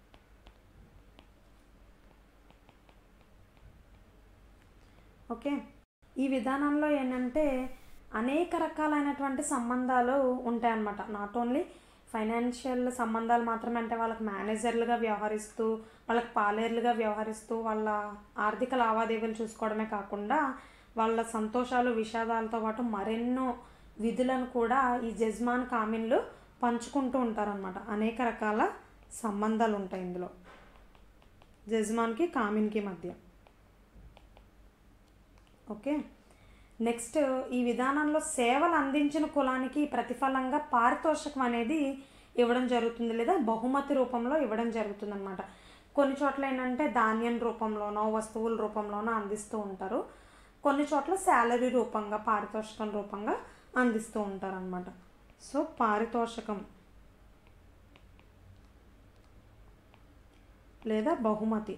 S1: ఓకే ఈ విధానంలో ఏంటంటే అనేక రకాలైనటువంటి సంబంధాలు ఉంటాయన్నమాట నాట్ ఓన్లీ ఫైనాన్షియల్ సంబంధాలు మాత్రమే అంటే వాళ్ళకి మేనేజర్లుగా వ్యవహరిస్తూ వాళ్ళకి పాలేర్లుగా వ్యవహరిస్తూ వాళ్ళ ఆర్థిక లావాదేవీలు చూసుకోవడమే కాకుండా వాళ్ళ సంతోషాలు విషాదాలతో పాటు మరెన్నో విధులను కూడా ఈ జజ్మాన్ కామిన్లు పంచుకుంటూ ఉంటారనమాట అనేక రకాల సంబంధాలు ఉంటాయి ఇందులో జజ్మాన్కి కామిన్కి మధ్య ఓకే నెక్స్ట్ ఈ విధానంలో సేవలు అందించిన కులానికి ప్రతిఫలంగా పారితోషికం అనేది ఇవ్వడం జరుగుతుంది లేదా బహుమతి రూపంలో ఇవ్వడం జరుగుతుంది అనమాట కొన్ని చోట్ల ఏంటంటే ధాన్యం రూపంలోనో వస్తువుల రూపంలోనో అందిస్తూ ఉంటారు కొన్ని చోట్ల శాలరీ రూపంగా పారితోషికం రూపంగా అందిస్తూ ఉంటారు అనమాట సో పారితోషికం లేదా బహుమతి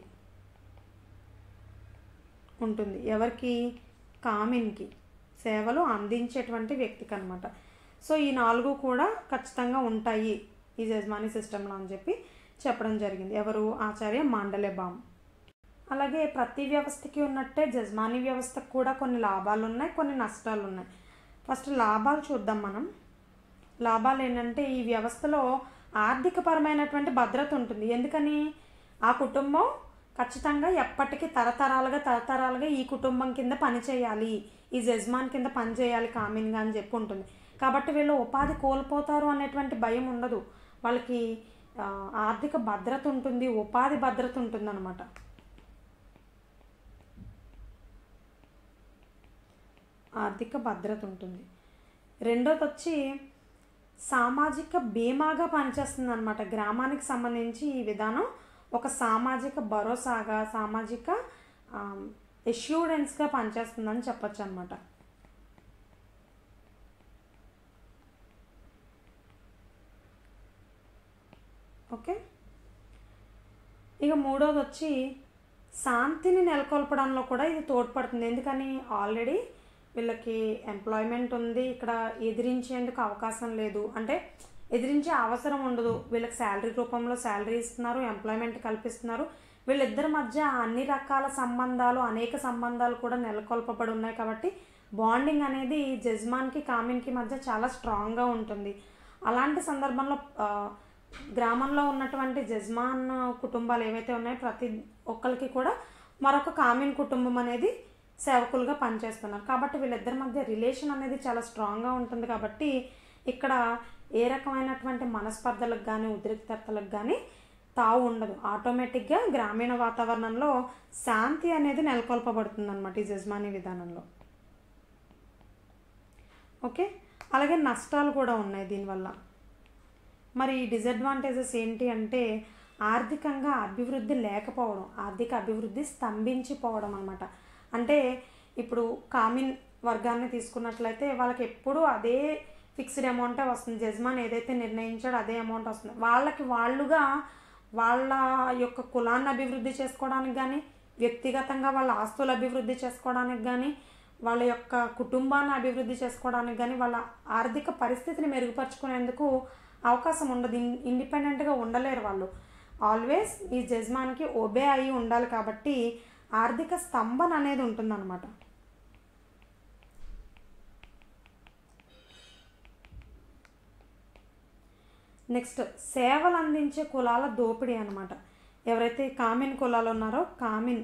S1: ఉంటుంది ఎవరికి కామిన్కి సేవలు అందించేటువంటి వ్యక్తికి అనమాట సో ఈ నాలుగు కూడా ఖచ్చితంగా ఉంటాయి ఈ జజ్మానీ సిస్టంలో అని చెప్పి చెప్పడం జరిగింది ఎవరు ఆచార్య మాండలే బామ్ అలాగే ప్రతి వ్యవస్థకి ఉన్నట్టే జజ్మానీ వ్యవస్థకు కూడా కొన్ని లాభాలు ఉన్నాయి కొన్ని నష్టాలు ఉన్నాయి ఫస్ట్ లాభాలు చూద్దాం మనం లాభాలు ఏంటంటే ఈ వ్యవస్థలో ఆర్థికపరమైనటువంటి భద్రత ఉంటుంది ఎందుకని ఆ కుటుంబం ఖచ్చితంగా ఎప్పటికీ తరతరాలుగా తరతరాలుగా ఈ కుటుంబం కింద పని చేయాలి ఈ జజ్మాన్ కింద పని చేయాలి కామిన్గా అని చెప్పి ఉంటుంది కాబట్టి వీళ్ళు ఉపాధి కోల్పోతారు అనేటువంటి భయం ఉండదు వాళ్ళకి ఆ, ఆర్థిక భద్రత ఉంటుంది ఉపాధి భద్రత ఉంటుంది అనమాట ఆర్థిక భద్రత ఉంటుంది రెండోది వచ్చి సామాజిక బీమాగా పనిచేస్తుంది అనమాట గ్రామానికి సంబంధించి ఈ విధానం ఒక సామాజిక భరోసాగా సామాజిక ఎష్యూరెన్స్గా పనిచేస్తుందని చెప్పొచ్చు అనమాట ఓకే ఇక మూడోది వచ్చి శాంతిని నెలకొల్పడంలో కూడా ఇది తోడ్పడుతుంది ఎందుకని ఆల్రెడీ వీళ్ళకి ఎంప్లాయ్మెంట్ ఉంది ఇక్కడ ఎదిరించేందుకు అవకాశం లేదు అంటే ఎదిరించే అవసరం ఉండదు వీళ్ళకి శాలరీ రూపంలో శాలరీ ఇస్తున్నారు ఎంప్లాయ్మెంట్ కల్పిస్తున్నారు వీళ్ళిద్దరి మధ్య అన్ని రకాల సంబంధాలు అనేక సంబంధాలు కూడా నెలకొల్పబడి ఉన్నాయి కాబట్టి బాండింగ్ అనేది జజ్మాన్కి కామిన్కి మధ్య చాలా స్ట్రాంగ్గా ఉంటుంది అలాంటి సందర్భంలో ఆ, గ్రామంలో ఉన్నటువంటి జజ్మాన్ కుటుంబాలు ఏవైతే ఉన్నాయో ప్రతి ఒక్కరికి కూడా మరొక కామిన్ కుటుంబం అనేది సేవకులుగా పనిచేస్తున్నారు కాబట్టి వీళ్ళిద్దరి మధ్య రిలేషన్ అనేది చాలా స్ట్రాంగ్గా ఉంటుంది కాబట్టి ఇక్కడ ఏ రకమైనటువంటి మనస్పర్ధలకు కానీ ఉద్రిక్తతలకు కానీ తావు ఉండదు ఆటోమేటిక్గా గ్రామీణ వాతావరణంలో శాంతి అనేది నెలకొల్పబడుతుంది అనమాట ఈ జజ్మానీ విధానంలో ఓకే అలాగే నష్టాలు కూడా ఉన్నాయి దీనివల్ల మరి ఈ డిసడ్వాంటేజెస్ ఏంటి అంటే ఆర్థికంగా అభివృద్ధి లేకపోవడం ఆర్థిక అభివృద్ధి స్తంభించిపోవడం అనమాట అంటే ఇప్పుడు కామిన్ వర్గాన్ని తీసుకున్నట్లయితే వాళ్ళకి ఎప్పుడూ అదే ఫిక్స్డ్ అమౌంటే వస్తుంది జజ్మాన్ ఏదైతే నిర్ణయించాడో అదే అమౌంట్ వస్తుంది వాళ్ళకి వాళ్ళుగా వాళ్ళ యొక్క కులాన్ని అభివృద్ధి చేసుకోవడానికి కానీ వ్యక్తిగతంగా వాళ్ళ ఆస్తులు అభివృద్ధి చేసుకోవడానికి కానీ వాళ్ళ యొక్క కుటుంబాన్ని అభివృద్ధి చేసుకోవడానికి కానీ వాళ్ళ ఆర్థిక పరిస్థితిని మెరుగుపరుచుకునేందుకు అవకాశం ఉండదు ఇన్ ఇండిపెండెంట్గా ఉండలేరు వాళ్ళు ఆల్వేస్ ఈ జజ్మాన్కి ఒబే అయి ఉండాలి కాబట్టి ఆర్థిక స్తంభన అనేది ఉంటుందన్నమాట నెక్స్ట్ సేవలు అందించే కులాల దోపిడీ అనమాట ఎవరైతే కామిన్ కులాలు ఉన్నారో కామిన్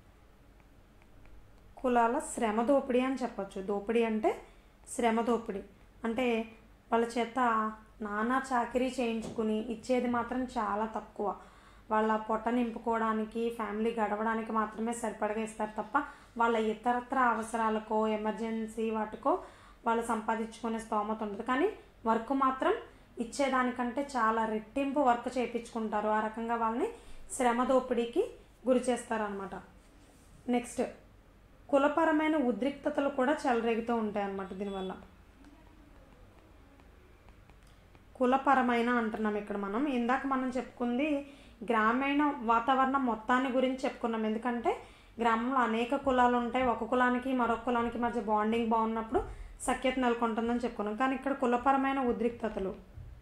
S1: కులాల శ్రమ దోపిడీ అని చెప్పొచ్చు దోపిడీ అంటే శ్రమ దోపిడీ అంటే వాళ్ళ చేత నానా చాకరీ చేయించుకుని ఇచ్చేది మాత్రం చాలా తక్కువ వాళ్ళ పొట్ట నింపుకోవడానికి ఫ్యామిలీ గడవడానికి మాత్రమే సరిపడగా ఇస్తారు తప్ప వాళ్ళ ఇతరత్ర అవసరాలకో ఎమర్జెన్సీ వాటికో వాళ్ళు సంపాదించుకునే స్తోమత ఉండదు కానీ వర్క్ మాత్రం ఇచ్చేదానికంటే చాలా రెట్టింపు వర్క్ చేయించుకుంటారు ఆ రకంగా వాళ్ళని శ్రమ దోపిడీకి గురి చేస్తారనమాట నెక్స్ట్ కులపరమైన ఉద్రిక్తతలు కూడా చెలరేగుతూ ఉంటాయి అన్నమాట దీనివల్ల కులపరమైన అంటున్నాం ఇక్కడ మనం ఇందాక మనం చెప్పుకుంది గ్రామీణ వాతావరణం మొత్తాన్ని గురించి చెప్పుకున్నాం ఎందుకంటే గ్రామంలో అనేక కులాలు ఉంటాయి ఒక కులానికి మరొక కులానికి మధ్య బాండింగ్ బాగున్నప్పుడు సఖ్యత నెలకొంటుందని చెప్పుకున్నాం కానీ ఇక్కడ కులపరమైన ఉద్రిక్తతలు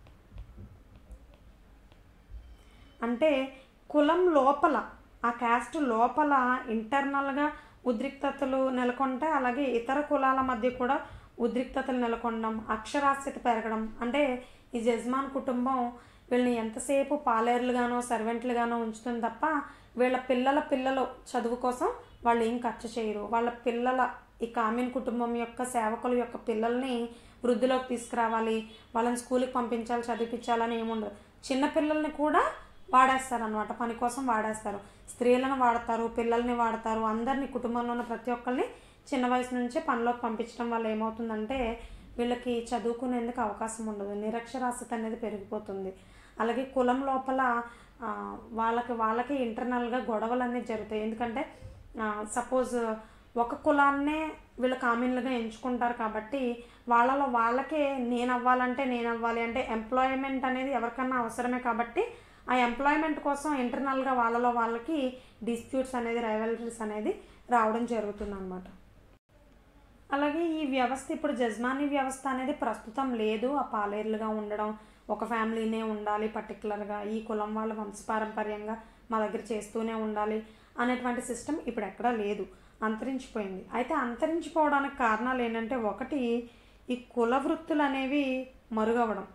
S1: అంటే కులం లోపల ఆ క్యాస్ట్ లోపల ఇంటర్నల్గా ఉద్రిక్తతలు నెలకొంటాయి అలాగే ఇతర కులాల మధ్య కూడా ఉద్రిక్తతలు నెలకొనడం అక్షరాస్యత పెరగడం అంటే ఈ జజ్మాన్ కుటుంబం వీళ్ళని ఎంతసేపు పాలేరులుగానో సర్వెంట్లుగానో ఉంచుతుంది తప్ప వీళ్ళ పిల్లల పిల్లలు చదువు కోసం వాళ్ళు ఏం ఖర్చు చేయరు వాళ్ళ పిల్లల ఈ కామిన్ కుటుంబం యొక్క సేవకుల యొక్క పిల్లల్ని వృద్ధిలోకి తీసుకురావాలి వాళ్ళని స్కూల్కి పంపించాలి చదివించాలని ఏముండదు చిన్న పిల్లల్ని కూడా వాడేస్తారు అనమాట పని కోసం వాడేస్తారు స్త్రీలను వాడతారు పిల్లల్ని వాడతారు అందరినీ కుటుంబంలో ఉన్న ప్రతి ఒక్కరిని చిన్న వయసు నుంచే పనిలోకి పంపించడం వల్ల ఏమవుతుందంటే వీళ్ళకి చదువుకునేందుకు అవకాశం ఉండదు నిరక్షరాస్యత అనేది పెరిగిపోతుంది అలాగే కులం లోపల ఆ, వాళ్ళకి వాళ్ళకి ఇంటర్నల్గా గొడవలు అనేది జరుగుతాయి ఎందుకంటే సపోజ్ ఒక కులాన్నే వీళ్ళు కామిన్లుగా ఎంచుకుంటారు కాబట్టి వాళ్ళలో వాళ్ళకే నేను అవ్వాలంటే నేను అవ్వాలి అంటే ఎంప్లాయ్మెంట్ అనేది ఎవరికన్నా అవసరమే కాబట్టి ఆ ఎంప్లాయ్మెంట్ కోసం ఇంటర్నల్గా వాళ్ళలో వాళ్ళకి డిస్ప్యూట్స్ అనేది రైవలరీస్ అనేది రావడం జరుగుతుంది అనమాట అలాగే ఈ వ్యవస్థ ఇప్పుడు జజ్మానీ వ్యవస్థ అనేది ప్రస్తుతం లేదు ఆ పాలేర్లుగా ఉండడం ఒక ఫ్యామిలీనే ఉండాలి పర్టికులర్గా ఈ కులం వాళ్ళ వంశపారంపర్యంగా మా దగ్గర చేస్తూనే ఉండాలి అనేటువంటి సిస్టమ్ ఇప్పుడు ఎక్కడా లేదు అంతరించిపోయింది అయితే అంతరించిపోవడానికి కారణాలు ఏంటంటే ఒకటి ఈ కుల వృత్తులు అనేవి మరుగవడం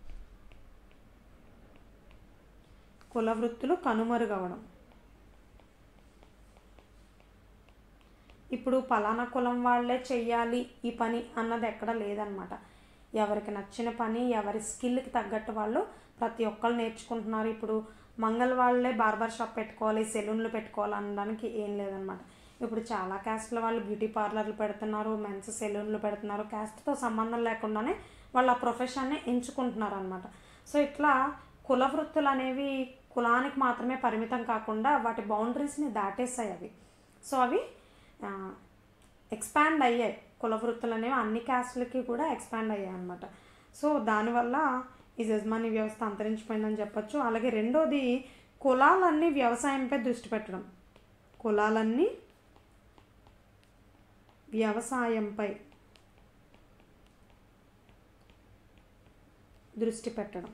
S1: కుల వృత్తులు కనుమరుగవడం ఇప్పుడు పలానా కులం వాళ్ళే చెయ్యాలి ఈ పని అన్నది ఎక్కడ లేదనమాట ఎవరికి నచ్చిన పని ఎవరి స్కిల్కి తగ్గట్టు వాళ్ళు ప్రతి ఒక్కరు నేర్చుకుంటున్నారు ఇప్పుడు మంగళ వాళ్ళే బార్బర్ షాప్ పెట్టుకోవాలి సెలూన్లు పెట్టుకోవాలి అనడానికి ఏం లేదనమాట ఇప్పుడు చాలా క్యాస్ట్ల వాళ్ళు బ్యూటీ పార్లర్లు పెడుతున్నారు మెన్స్ సెలూన్లు పెడుతున్నారు క్యాస్ట్తో సంబంధం లేకుండానే వాళ్ళు ఆ ప్రొఫెషన్ని ఎంచుకుంటున్నారు అనమాట సో ఇట్లా కుల వృత్తులు అనేవి కులానికి మాత్రమే పరిమితం కాకుండా వాటి బౌండరీస్ని దాటేస్తాయి అవి సో అవి ఎక్స్పాండ్ అయ్యాయి కుల వృత్తులు అనేవి అన్ని క్యాస్ట్లకి కూడా ఎక్స్పాండ్ అయ్యాయి అనమాట సో దానివల్ల ఈ యజమాని వ్యవస్థ అంతరించిపోయిందని చెప్పొచ్చు అలాగే రెండోది కులాలన్నీ వ్యవసాయంపై దృష్టి పెట్టడం కులాలన్నీ వ్యవసాయంపై దృష్టి పెట్టడం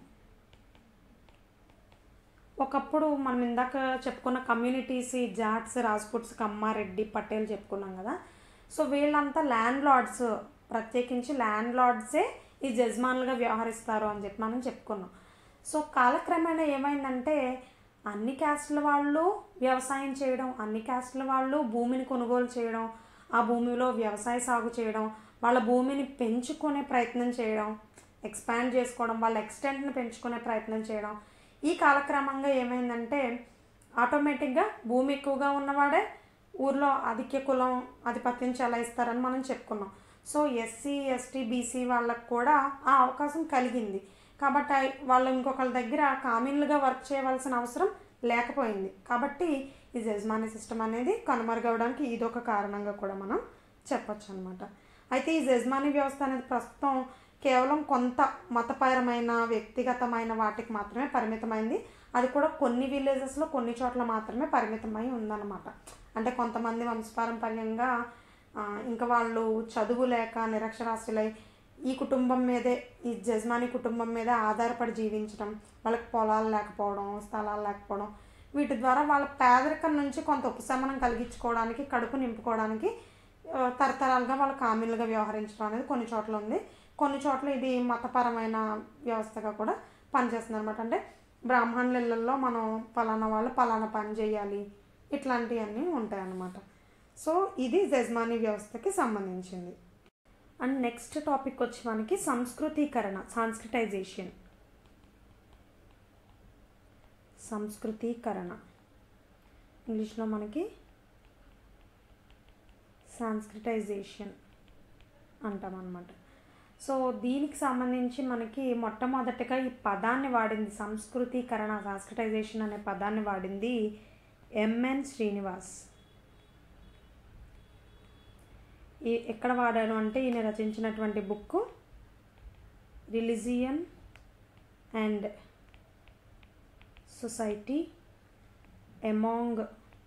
S1: ఒకప్పుడు మనం ఇందాక చెప్పుకున్న కమ్యూనిటీస్ ఈ జాట్స్ రాజ్పుట్స్ కమ్మారెడ్డి పటేల్ చెప్పుకున్నాం కదా సో వీళ్ళంతా ల్యాండ్ లార్డ్స్ ప్రత్యేకించి ల్యాండ్ లార్డ్సే ఈ జజమానులుగా వ్యవహరిస్తారు అని చెప్పి మనం చెప్పుకున్నాం సో కాలక్రమేణా ఏమైందంటే అన్ని క్యాస్ట్ల వాళ్ళు వ్యవసాయం చేయడం అన్ని క్యాస్ట్ల వాళ్ళు భూమిని కొనుగోలు చేయడం ఆ భూమిలో వ్యవసాయ సాగు చేయడం వాళ్ళ భూమిని పెంచుకునే ప్రయత్నం చేయడం ఎక్స్పాండ్ చేసుకోవడం వాళ్ళ ఎక్స్టెంట్ని పెంచుకునే ప్రయత్నం చేయడం ఈ కాలక్రమంగా ఏమైందంటే ఆటోమేటిక్గా భూమి ఎక్కువగా ఉన్నవాడే ఊర్లో అధిక కులం ఆధిపత్యం చెలాయిస్తారని మనం చెప్పుకున్నాం సో ఎస్సీ ఎస్టీ బీసీ వాళ్ళకు కూడా ఆ అవకాశం కలిగింది కాబట్టి ఆ- వాళ్ళు ఇంకొకళ్ళ దగ్గర కామీన్లుగా వర్క్ చేయవలసిన అవసరం లేకపోయింది కాబట్టి ఈ యజమాని సిస్టమ్ అనేది కనుమరుగవడానికి ఇదొక కారణంగా కూడా మనం చెప్పొచ్చు అనమాట అయితే ఈ యజమాని వ్యవస్థ అనేది ప్రస్తుతం కేవలం కొంత మతపరమైన వ్యక్తిగతమైన వాటికి మాత్రమే పరిమితమైంది అది కూడా కొన్ని విలేజెస్లో కొన్ని చోట్ల మాత్రమే పరిమితమై ఉందన్నమాట అంటే కొంతమంది వంశపారంపర్యంగా ఆ, ఇంకా వాళ్ళు చదువు లేక నిరక్షరాస్యులై ఈ కుటుంబం మీదే ఈ జజమాని కుటుంబం మీద ఆధారపడి జీవించడం వాళ్ళకి పొలాలు లేకపోవడం స్థలాలు లేకపోవడం వీటి ద్వారా వాళ్ళ పేదరికం నుంచి కొంత ఉపశమనం కలిగించుకోవడానికి కడుపు నింపుకోవడానికి ఆ, తరతరాలుగా వాళ్ళ కామీలుగా వ్యవహరించడం అనేది కొన్ని చోట్ల ఉంది కొన్ని చోట్ల ఇది మతపరమైన వ్యవస్థగా కూడా పనిచేస్తుంది అనమాట అంటే బ్రాహ్మణుల ఇళ్ళల్లో మనం పలానా వాళ్ళు పలానా పని చేయాలి ఇట్లాంటివన్నీ ఉంటాయి అన్నమాట సో ఇది జజమాని వ్యవస్థకి సంబంధించింది అండ్ నెక్స్ట్ టాపిక్ వచ్చి మనకి సంస్కృతీకరణ సాంస్క్రిటైజేషన్ సంస్కృతీకరణ ఇంగ్లీష్లో మనకి సాంస్క్రిటైజేషన్ అంటాం అనమాట సో దీనికి సంబంధించి మనకి మొట్టమొదటిగా ఈ పదాన్ని వాడింది సంస్కృతీకరణ సాంస్క్రిటైజేషన్ అనే పదాన్ని వాడింది ఎంఎన్ శ్రీనివాస్ ఈ ఎక్కడ వాడాను అంటే ఈయన రచించినటువంటి book religion and society among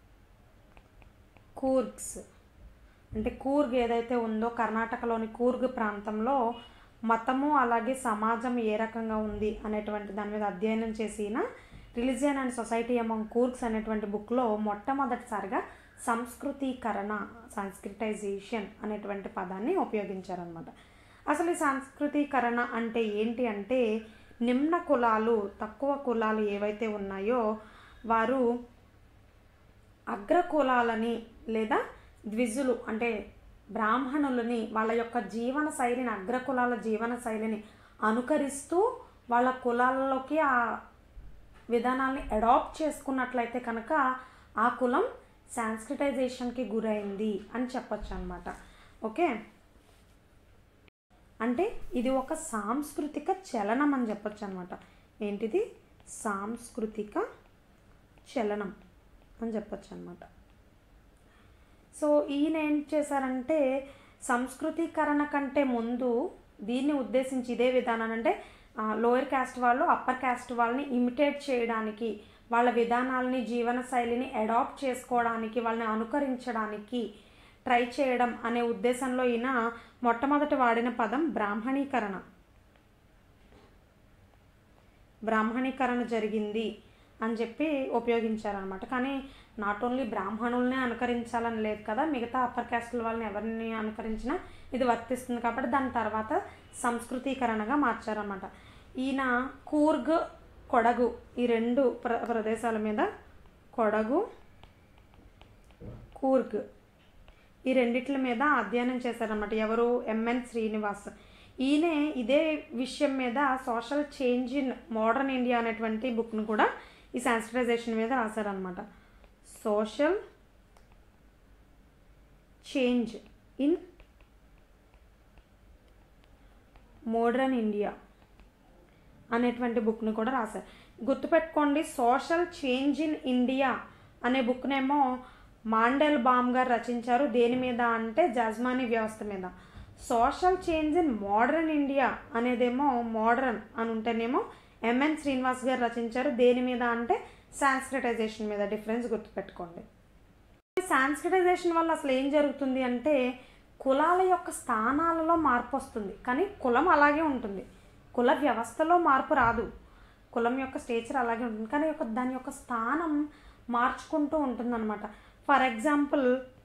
S1: Coorgs అంటే కూర్గ్ ఏదైతే ఉందో కర్ణాటకలోని కూర్గ్ ప్రాంతంలో మతము అలాగే సమాజం ఏ రకంగా ఉంది అనేటువంటి దాని మీద అధ్యయనం చేసిన religion and society among Coorgs అనేటువంటి బుక్లో మొట్టమొదటిసారిగా సంస్కృతీకరణ సాంస్క్రిటైజేషన్ అనేటువంటి పదాన్ని ఉపయోగించారనమాట అసలు ఈ సాంస్కృతీకరణ అంటే ఏంటి అంటే నిమ్న కులాలు తక్కువ కులాలు ఏవైతే ఉన్నాయో వారు అగ్రకులాలని లేదా ద్విజులు అంటే బ్రాహ్మణులని వాళ్ళ యొక్క జీవన శైలిని అగ్రకులాల జీవన శైలిని అనుకరిస్తూ వాళ్ళ కులాలలోకి ఆ విధానాల్ని అడాప్ట్ చేసుకున్నట్లయితే కనుక ఆ కులం సాంస్క్రిటైజేషన్కి గురైంది అని చెప్పొచ్చు అనమాట ఓకే అంటే ఇది ఒక సాంస్కృతిక చలనం అని చెప్పొచ్చు అనమాట ఏంటిది సాంస్కృతిక చలనం అని చెప్పొచ్చు అనమాట సో ఈయన ఏం చేశారంటే సంస్కృతీకరణ కంటే ముందు దీన్ని ఉద్దేశించి ఇదే విధానం అంటే లోయర్ క్యాస్ట్ వాళ్ళు అప్పర్ క్యాస్ట్ వాళ్ళని ఇమిటేట్ చేయడానికి వాళ్ళ విధానాలని జీవన శైలిని అడాప్ట్ చేసుకోవడానికి వాళ్ళని అనుకరించడానికి ట్రై చేయడం అనే ఉద్దేశంలో ఈయన మొట్టమొదటి వాడిన పదం బ్రాహ్మణీకరణ బ్రాహ్మణీకరణ జరిగింది అని చెప్పి ఉపయోగించారనమాట కానీ నాట్ ఓన్లీ బ్రాహ్మణుల్నే అనుకరించాలని లేదు కదా మిగతా అప్పర్ క్యాస్ట్ల వాళ్ళని ఎవరిని అనుకరించినా ఇది వర్తిస్తుంది కాబట్టి దాని తర్వాత సంస్కృతీకరణగా మార్చారన్నమాట ఈయన కూర్గ్ కొడగు ఈ రెండు ప్ర ప్రదేశాల మీద కొడగు కూర్గ్ ఈ రెండిట్ల మీద అధ్యయనం చేశారన్నమాట ఎవరు ఎంఎన్ శ్రీనివాస్ ఈయనే ఇదే విషయం మీద social change in modern India అనేటువంటి బుక్ను కూడా ఈ సాన్సిటైజేషన్ మీద రాశారనమాట social change in modern India అనేటువంటి బుక్ని కూడా రాశారు గుర్తుపెట్టుకోండి సోషల్ చేంజ్ ఇన్ ఇండియా అనే బుక్నేమో మాండెల్ బామ్ గారు రచించారు దేని మీద అంటే జజ్మానీ వ్యవస్థ మీద social change in modern India అనేదేమో మోడర్న్ అని ఉంటేనేమో ఎంఎన్ శ్రీనివాస్ గారు రచించారు దేని మీద అంటే సాంస్క్రిటైజేషన్ మీద డిఫరెన్స్ గుర్తుపెట్టుకోండి సాంస్క్రిటైజేషన్ వల్ల అసలు ఏం జరుగుతుంది అంటే కులాల యొక్క స్థానాలలో మార్పు వస్తుంది కానీ కులం అలాగే ఉంటుంది కుల వ్యవస్థలో మార్పు రాదు కులం యొక్క స్టేచర్ అలాగే ఉంటుంది కానీ యొక్క దాని యొక్క స్థానం మార్చుకుంటూ ఉంటుందన్నమాట ఫర్ ఎగ్జాంపుల్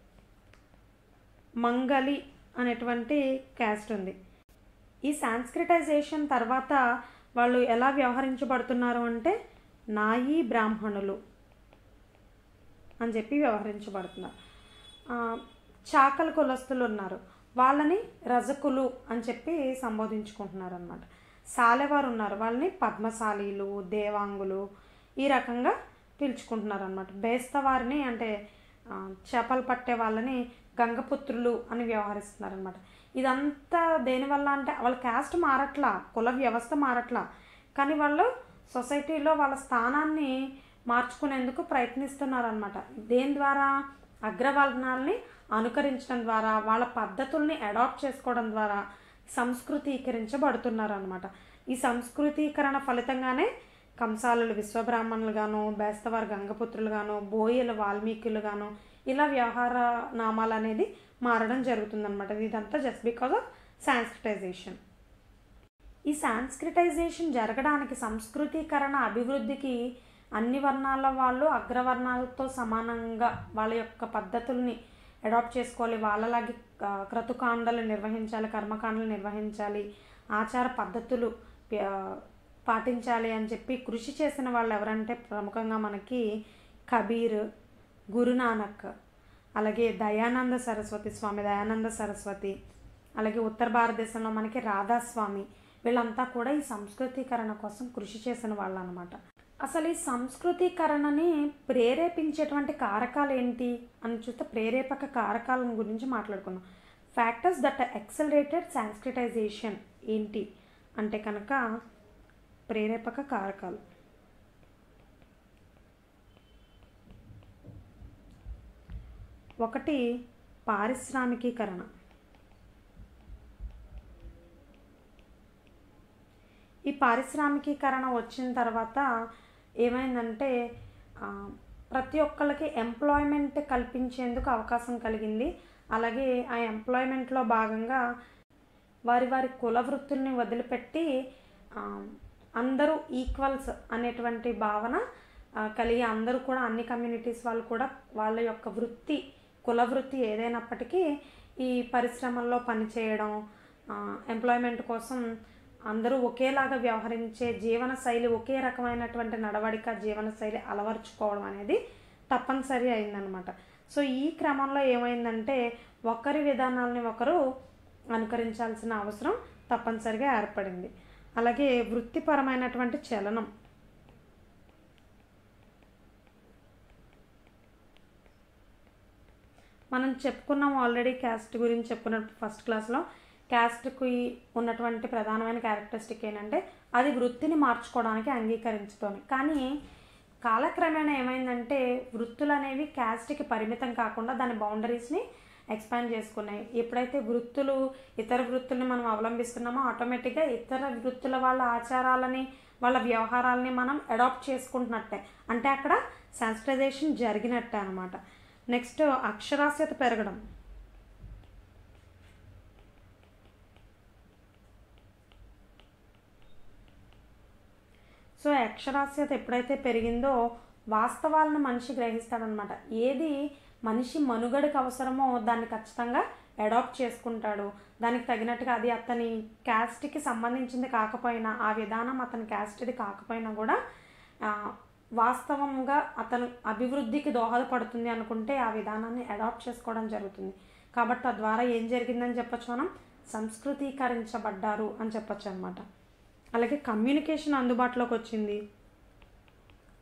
S1: మంగలి అనేటువంటి క్యాస్ట్ ఉంది ఈ సాంస్క్రిటైజేషన్ తర్వాత వాళ్ళు ఎలా వ్యవహరించబడుతున్నారు అంటే నాయి బ్రాహ్మణులు అని చెప్పి వ్యవహరించబడుతున్నారు ఆ, చాకలి కులస్తులు ఉన్నారు వాళ్ళని రజకులు అని చెప్పి సంబోధించుకుంటున్నారు అనమాట సాలెవారు ఉన్నారు వాళ్ళని పద్మశాలీలు దేవాంగులు ఈ రకంగా పిలుచుకుంటున్నారు అనమాట బేస్తవారిని అంటే ఆ, చేపలు పట్టే వాళ్ళని గంగపుత్రులు అని వ్యవహరిస్తున్నారు అనమాట ఇదంతా దేనివల్ల అంటే వాళ్ళ క్యాస్ట్ మారట్లా కుల వ్యవస్థ మారట్లా కానీ వాళ్ళు సొసైటీలో వాళ్ళ స్థానాన్ని మార్చుకునేందుకు ప్రయత్నిస్తున్నారు అనమాట దేని ద్వారా అగ్రవర్ణాలని అనుకరించడం ద్వారా వాళ్ళ పద్ధతుల్ని అడాప్ట్ చేసుకోవడం ద్వారా సంస్కృతీకరించబడుతున్నారు అనమాట ఈ సంస్కృతీకరణ ఫలితంగానే కంసాలులు విశ్వబ్రాహ్మణులుగాను బేస్తవారు గంగపుత్రులుగాను బోయలు వాల్మీకులుగాను ఇలా వ్యవహార నామాలు అనేది మారడం జరుగుతుందన్నమాట ఇదంతా జస్ట్ బికాజ్ ఆఫ్ సాంస్క్రిటైజేషన్ ఈ సాంస్క్రిటైజేషన్ జరగడానికి సంస్కృతీకరణ అభివృద్ధికి అన్ని వర్ణాల వాళ్ళు అగ్రవర్ణాలతో సమానంగా వాళ్ళ యొక్క పద్ధతుల్ని అడాప్ట్ చేసుకోవాలి వాళ్ళలాగే ఆ, క్రతుకాండలు నిర్వహించాలి కర్మకాండలు నిర్వహించాలి ఆచార పద్ధతులు ఆ, పాటించాలి అని చెప్పి కృషి చేసిన వాళ్ళు ఎవరంటే ప్రముఖంగా మనకి కబీర్ గురునానక్ అలాగే దయానంద సరస్వతి స్వామి దయానంద సరస్వతి అలాగే ఉత్తర భారతదేశంలో మనకి రాధాస్వామి వీళ్ళంతా కూడా ఈ సంస్కృతీకరణ కోసం కృషి చేసిన వాళ్ళు అనమాట అసలు ఈ సంస్కృతీకరణని ప్రేరేపించేటువంటి కారకాలు ఏంటి అని చూస్తే ప్రేరేపక కారకాల గురించి మాట్లాడుకుందాం ఫ్యాక్టర్స్ దట్ ఎక్సలరేటెడ్ సాంస్క్రిటైజేషన్ ఏంటి అంటే కనుక ప్రేరేపక కారకాలు ఒకటి పారిశ్రామికీకరణ ఈ పారిశ్రామికీకరణ వచ్చిన తర్వాత ఏమైందంటే ఆ, ప్రతి ఒక్కళ్ళకి ఎంప్లాయ్మెంట్ కల్పించేందుకు అవకాశం కలిగింది అలాగే ఆ ఎంప్లాయ్మెంట్లో భాగంగా వారి వారి కుల వృత్తుల్ని వదిలిపెట్టి ఆ, అందరూ ఈక్వల్స్ అనేటువంటి భావన ఆ, కలిగి అందరూ కూడా అన్ని కమ్యూనిటీస్ వాళ్ళు కూడా వాళ్ళ యొక్క వృత్తి కుల వృత్తి ఏదైనప్పటికీ ఈ పరిశ్రమల్లో పనిచేయడం ఎంప్లాయ్మెంట్ కోసం అందరూ ఒకేలాగా వ్యవహరించే జీవన శైలి ఒకే రకమైనటువంటి నడవడిక జీవన శైలి అలవర్చుకోవడం అనేది తప్పనిసరి అయిందనమాట సో ఈ క్రమంలో ఏమైందంటే ఒకరి విధానాలని ఒకరు అనుకరించాల్సిన అవసరం తప్పనిసరిగా ఏర్పడింది అలాగే వృత్తిపరమైనటువంటి చలనం మనం చెప్పుకున్నాం ఆల్రెడీ క్యాస్ట్ గురించి చెప్పుకున్న ఫస్ట్ క్లాస్లో క్యాస్ట్కి ఉన్నటువంటి ప్రధానమైన క్యారెక్టరిస్టిక్ ఏంటంటే అది వృత్తిని మార్చుకోవడానికి అంగీకరించుతోంది కానీ కాలక్రమేణా ఏమైందంటే వృత్తులు అనేవి క్యాస్ట్కి పరిమితం కాకుండా దాని బౌండరీస్ని ఎక్స్పాండ్ చేసుకున్నాయి ఎప్పుడైతే వృత్తులు ఇతర వృత్తుల్ని మనం అవలంబిస్తున్నామో ఆటోమేటిక్గా ఇతర వృత్తుల వాళ్ళ ఆచారాలని వాళ్ళ వ్యవహారాలని మనం అడాప్ట్ చేసుకుంటున్నట్టే అంటే అక్కడ సెన్సిటైజేషన్ జరిగినట్టే అనమాట నెక్స్ట్ అక్షరాస్యత పెరగడం సో అక్షరాస్యత ఎప్పుడైతే పెరిగిందో వాస్తవాలను మనిషి గ్రహిస్తాడనమాట ఏది మనిషి మనుగడకు అవసరమో దాన్ని ఖచ్చితంగా అడాప్ట్ చేసుకుంటాడు దానికి తగినట్టుగా అది అతని క్యాస్ట్కి సంబంధించింది కాకపోయినా ఆ విధానం అతని క్యాస్ట్ది కాకపోయినా కూడా ఆ, వాస్తవంగా అతను అభివృద్ధికి దోహదపడుతుంది అనుకుంటే ఆ విధానాన్ని అడాప్ట్ చేసుకోవడం జరుగుతుంది కాబట్టి తద్వారా ఏం జరిగిందని చెప్పొచ్చు మనం సంస్కృతీకరించబడ్డారు అని చెప్పొచ్చు అనమాట అలాగే కమ్యూనికేషన్ అందుబాటులోకి వచ్చింది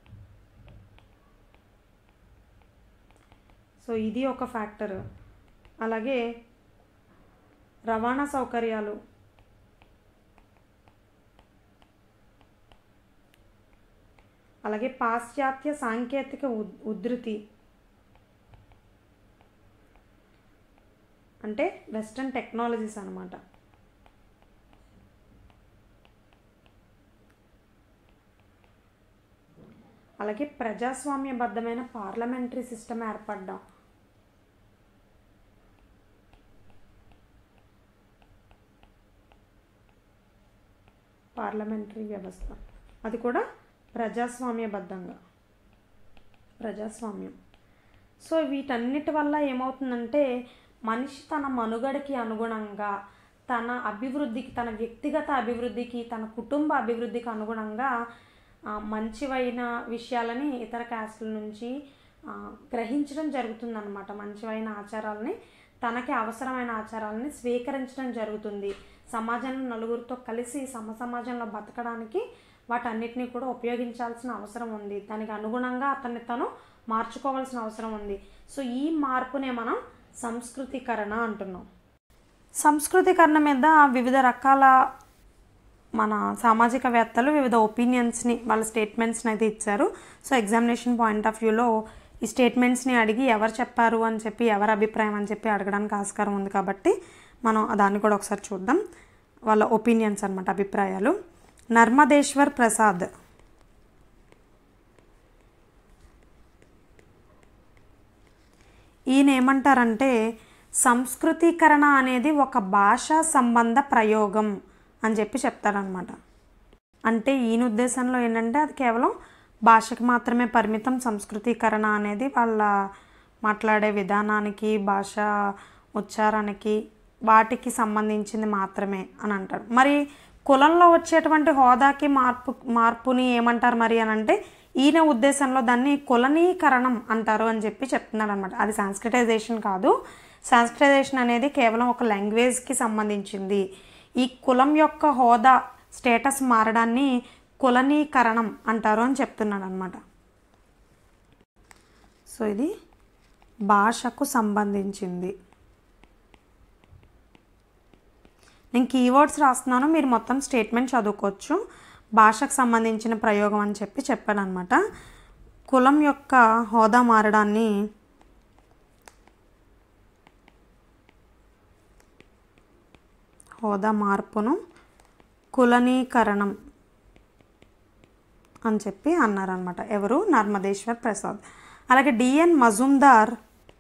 S1: సో ఇది ఒక ఫ్యాక్టర్ అలాగే రవాణా సౌకర్యాలు అలాగే పాశ్చాత్య సాంకేతిక ఉద్- ఉధృతి అంటే వెస్ట్రన్ టెక్నాలజీస్ అన్నమాట అలాగే ప్రజాస్వామ్యబద్ధమైన పార్లమెంటరీ సిస్టమ్ ఏర్పడ్డాం పార్లమెంటరీ వ్యవస్థ అది కూడా ప్రజాస్వామ్యబద్ధంగా ప్రజాస్వామ్యం సో వీటన్నిటి వల్ల ఏమవుతుందంటే మనిషి తన మనుగడకి అనుగుణంగా తన అభివృద్ధికి తన వ్యక్తిగత అభివృద్ధికి తన కుటుంబ అభివృద్ధికి అనుగుణంగా ఆ, మంచివైన విషయాలని ఇతర క్యాస్ట్ల నుంచి ఆ, గ్రహించడం జరుగుతుందన్నమాట మంచివైన ఆచారాలని తనకి అవసరమైన ఆచారాలని స్వీకరించడం జరుగుతుంది సమాజంలో నలుగురితో కలిసి సమ సమాజంలో బతకడానికి వాటన్నిటిని కూడా ఉపయోగించాల్సిన అవసరం ఉంది దానికి అనుగుణంగా అతన్ని తను మార్చుకోవాల్సిన అవసరం ఉంది సో ఈ మార్పునే మనం సంస్కృతీకరణ అంటున్నాం సంస్కృతీకరణ మీద వివిధ రకాల మన సామాజికవేత్తలు వివిధ ఒపీనియన్స్ని వాళ్ళ స్టేట్మెంట్స్ని అయితే ఇచ్చారు సో ఎగ్జామినేషన్ పాయింట్ ఆఫ్ వ్యూలో ఈ స్టేట్మెంట్స్ని అడిగి ఎవరు చెప్పారు అని చెప్పి ఎవరి అభిప్రాయం అని చెప్పి అడగడానికి ఆస్కారం ఉంది కాబట్టి మనం దాన్ని కూడా ఒకసారి చూద్దాం వాళ్ళ ఒపీనియన్స్ అనమాట అభిప్రాయాలు నర్మదేశ్వర్ ప్రసాద్ ఈయన ఏమంటారంటే సంస్కృతీకరణ అనేది ఒక భాషా సంబంధ ప్రయోగం అని చెప్పి చెప్తారనమాట అంటే ఈయన ఉద్దేశంలో ఏంటంటే అది కేవలం భాషకి మాత్రమే పరిమితం సంస్కృతీకరణ అనేది వాళ్ళ మాట్లాడే విధానానికి భాష ఉచ్చారణకి వాటికి సంబంధించింది మాత్రమే అని అంటారు మరి కులంలో వచ్చేటువంటి హోదాకి మార్పు మార్పుని ఏమంటారు మరి అని అంటే ఈయన ఉద్దేశంలో దాన్ని కులనీకరణం అంటారు అని చెప్పి చెప్తున్నాడు అనమాట అది సాంస్క్రిటైజేషన్ కాదు సాంస్క్రిటైజేషన్ అనేది కేవలం ఒక లాంగ్వేజ్కి సంబంధించింది ఈ కులం యొక్క హోదా స్టేటస్ మారడాన్ని కులనీకరణం అంటారు అని చెప్తున్నాడు అనమాట సో ఇది భాషకు సంబంధించింది నేను కీవర్డ్స్ రాస్తున్నాను మీరు మొత్తం స్టేట్మెంట్ చదువుకోవచ్చు భాషకు సంబంధించిన ప్రయోగం అని చెప్పి చెప్పాను అనమాట కులం యొక్క హోదా మారడాన్ని హోదా మార్పును కులనీకరణం అని చెప్పి అన్నారనమాట ఎవరు నర్మదేశ్వర్ ప్రసాద్ అలాగే డిఎన్ మజుందార్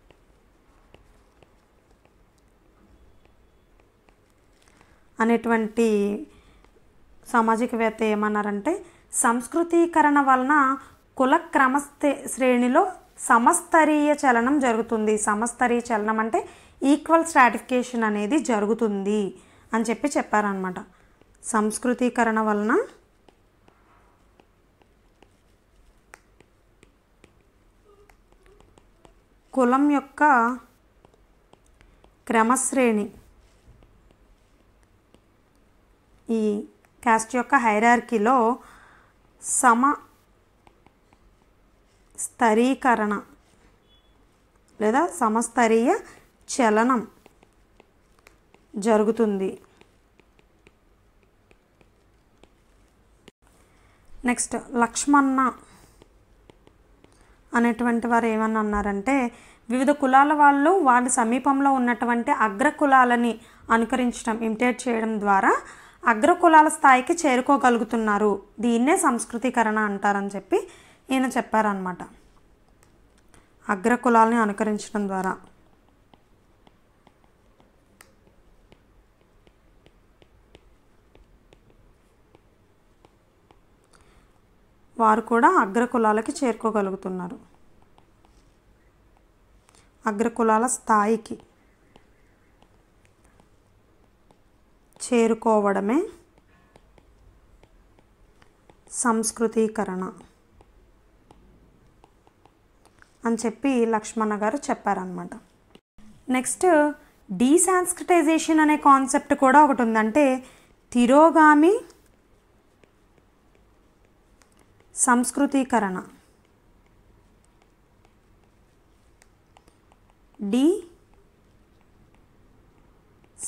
S1: అనేటువంటి సామాజికవేత్త ఏమన్నారంటే సంస్కృతీకరణ వలన కుల క్రమ శ్రేణిలో సమస్తరీయ చలనం జరుగుతుంది సమస్తరీయ చలనం అంటే ఈక్వల్ స్ట్రాటిఫికేషన్ అనేది జరుగుతుంది అని చెప్పి చెప్పారనమాట సంస్కృతీకరణ వలన కులం యొక్క క్రమశ్రేణి ఈ క్యాస్ట్ యొక్క హైరార్కీలో సమ స్తరీకరణ లేదా సమస్తరీయ చలనం జరుగుతుంది నెక్స్ట్ లక్ష్మణ అనేటువంటి వారు ఏమని అన్నారంటే వివిధ కులాల వాళ్ళు వాళ్ళ సమీపంలో ఉన్నటువంటి అగ్ర కులాలని అనుకరించడం ఇమిటేట్ చేయడం ద్వారా అగ్ర కులాల స్థాయికి చేరుకోగలుగుతున్నారు దీన్నే సంస్కృతీకరణ అంటారని చెప్పి ఈయన చెప్పారనమాట అగ్ర కులాలని అనుకరించడం ద్వారా వారు కూడా అగ్ర కులాలకి చేరుకోగలుగుతున్నారు అగ్రకులాల స్థాయికి చేరుకోవడమే సంస్కృతీకరణ అని చెప్పి లక్ష్మణ గారు చెప్పారనమాట నెక్స్ట్ డీసాంస్క్రిటైజేషన్ అనే కాన్సెప్ట్ కూడా ఒకటి ఉందంటే తిరోగామి సంస్కృతీకరణ డి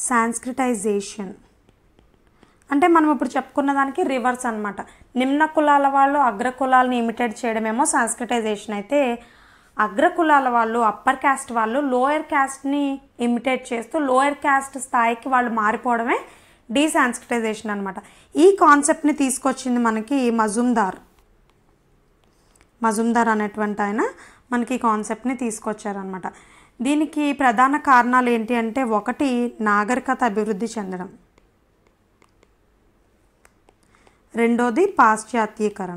S1: సాంస్క్రిటైజేషన్ అంటే మనం ఇప్పుడు చెప్పుకున్న దానికి రివర్స్ అనమాట నిమ్న కులాల వాళ్ళు అగ్ర కులాలను ఇమిటేట్ చేయడమేమో సాంస్క్రిటైజేషన్ అయితే అగ్ర కులాల వాళ్ళు అప్పర్ క్యాస్ట్ వాళ్ళు లోయర్ క్యాస్ట్ని ఇమిటేట్ చేస్తూ లోయర్ క్యాస్ట్ స్థాయికి వాళ్ళు మారిపోవడమే డీసాన్స్క్రిటైజేషన్ అనమాట ఈ కాన్సెప్ట్ని తీసుకొచ్చింది మనకి మజుందార్ మజుందార్ అనేటువంటి ఆయన మనకి ఈ కాన్సెప్ట్ని తీసుకొచ్చారనమాట దీనికి ప్రధాన కారణాలు ఏంటి అంటే ఒకటి నాగరికత అభివృద్ధి చెందడం రెండోది పాశ్చాత్యీకరణ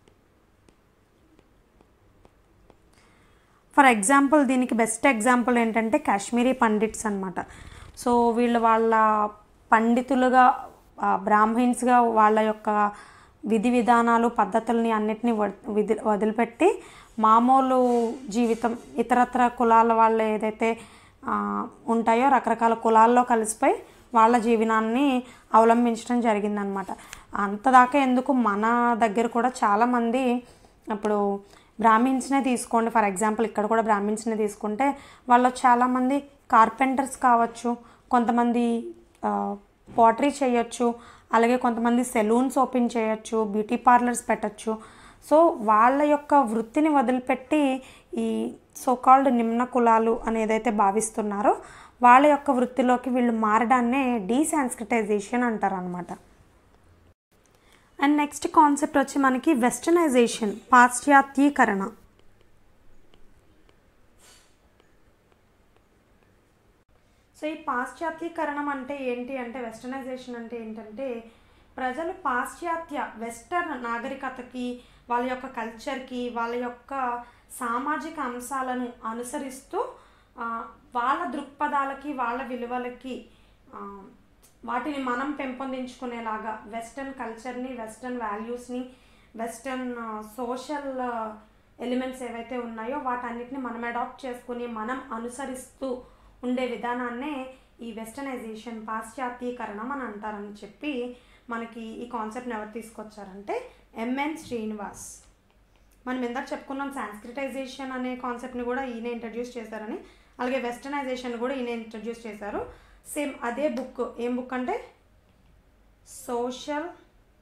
S1: ఫర్ ఎగ్జాంపుల్ దీనికి బెస్ట్ ఎగ్జాంపుల్ ఏంటంటే కాశ్మీరీ పండిట్స్ అనమాట సో వీళ్ళు వాళ్ళ పండితులుగా బ్రాహ్మిన్స్గా వాళ్ళ యొక్క విధి విధానాలు పద్ధతుల్ని అన్నిటినీ విధి వదిలిపెట్టి మామూలు జీవితం ఇతరత్ర కులాల వాళ్ళు ఏదైతే ఉంటాయో రకరకాల కులాల్లో కలిసిపోయి వాళ్ళ జీవనాన్ని అవలంబించడం జరిగిందనమాట అంతదాకా ఎందుకు మన దగ్గర కూడా చాలామంది ఇప్పుడు బ్రాహ్మిన్స్నే తీసుకోండి ఫర్ ఎగ్జాంపుల్ ఇక్కడ కూడా బ్రాహ్మిన్స్నే తీసుకుంటే వాళ్ళు చాలామంది కార్పెంటర్స్ కావచ్చు కొంతమంది పోటరీ చేయొచ్చు అలాగే కొంతమంది సెలూన్స్ ఓపెన్ చేయొచ్చు బ్యూటీ పార్లర్స్ పెట్టచ్చు సో వాళ్ళ యొక్క వృత్తిని వదిలిపెట్టి ఈ సోకాల్డ్ నిమ్న కులాలు అని ఏదైతే భావిస్తున్నారో వాళ్ళ యొక్క వృత్తిలోకి వీళ్ళు మారడాన్నే డీసాన్స్క్రిటైజేషన్ అంటారు అనమాట అండ్ నెక్స్ట్ కాన్సెప్ట్ వచ్చి మనకి వెస్టర్నైజేషన్ పాశ్చాత్యీకరణ సో ఈ పాశ్చాత్యీకరణం అంటే ఏంటి అంటే వెస్టర్నైజేషన్ అంటే ఏంటంటే ప్రజలు పాశ్చాత్య వెస్టర్న్ నాగరికతకి వాళ్ళ యొక్క కల్చర్కి వాళ్ళ యొక్క సామాజిక అంశాలను అనుసరిస్తూ వాళ్ళ దృక్పథాలకి వాళ్ళ విలువలకి వాటిని మనం పెంపొందించుకునేలాగా వెస్టర్న్ కల్చర్ని వెస్టర్న్ వాల్యూస్ని వెస్టర్న్ సోషల్ ఎలిమెంట్స్ ఏవైతే ఉన్నాయో వాటన్నిటిని మనం అడాప్ట్ చేసుకుని మనం అనుసరిస్తూ ఉండే విధానాన్నే ఈ వెస్టర్నైజేషన్ పాశ్చాత్యీకరణం అని అంటారని చెప్పి మనకి ఈ కాన్సెప్ట్ని ఎవరు తీసుకొచ్చారంటే ఎంఎన్ శ్రీనివాస్ మనం ఇందాక చెప్పుకున్నాం సాంస్క్రిటైజేషన్ అనే కాన్సెప్ట్ని కూడా ఈయన ఇంట్రడ్యూస్ చేశారని అలాగే వెస్టర్నైజేషన్ కూడా ఈయన ఇంట్రడ్యూస్ చేశారు సేమ్ అదే బుక్ ఏం బుక్ అంటే social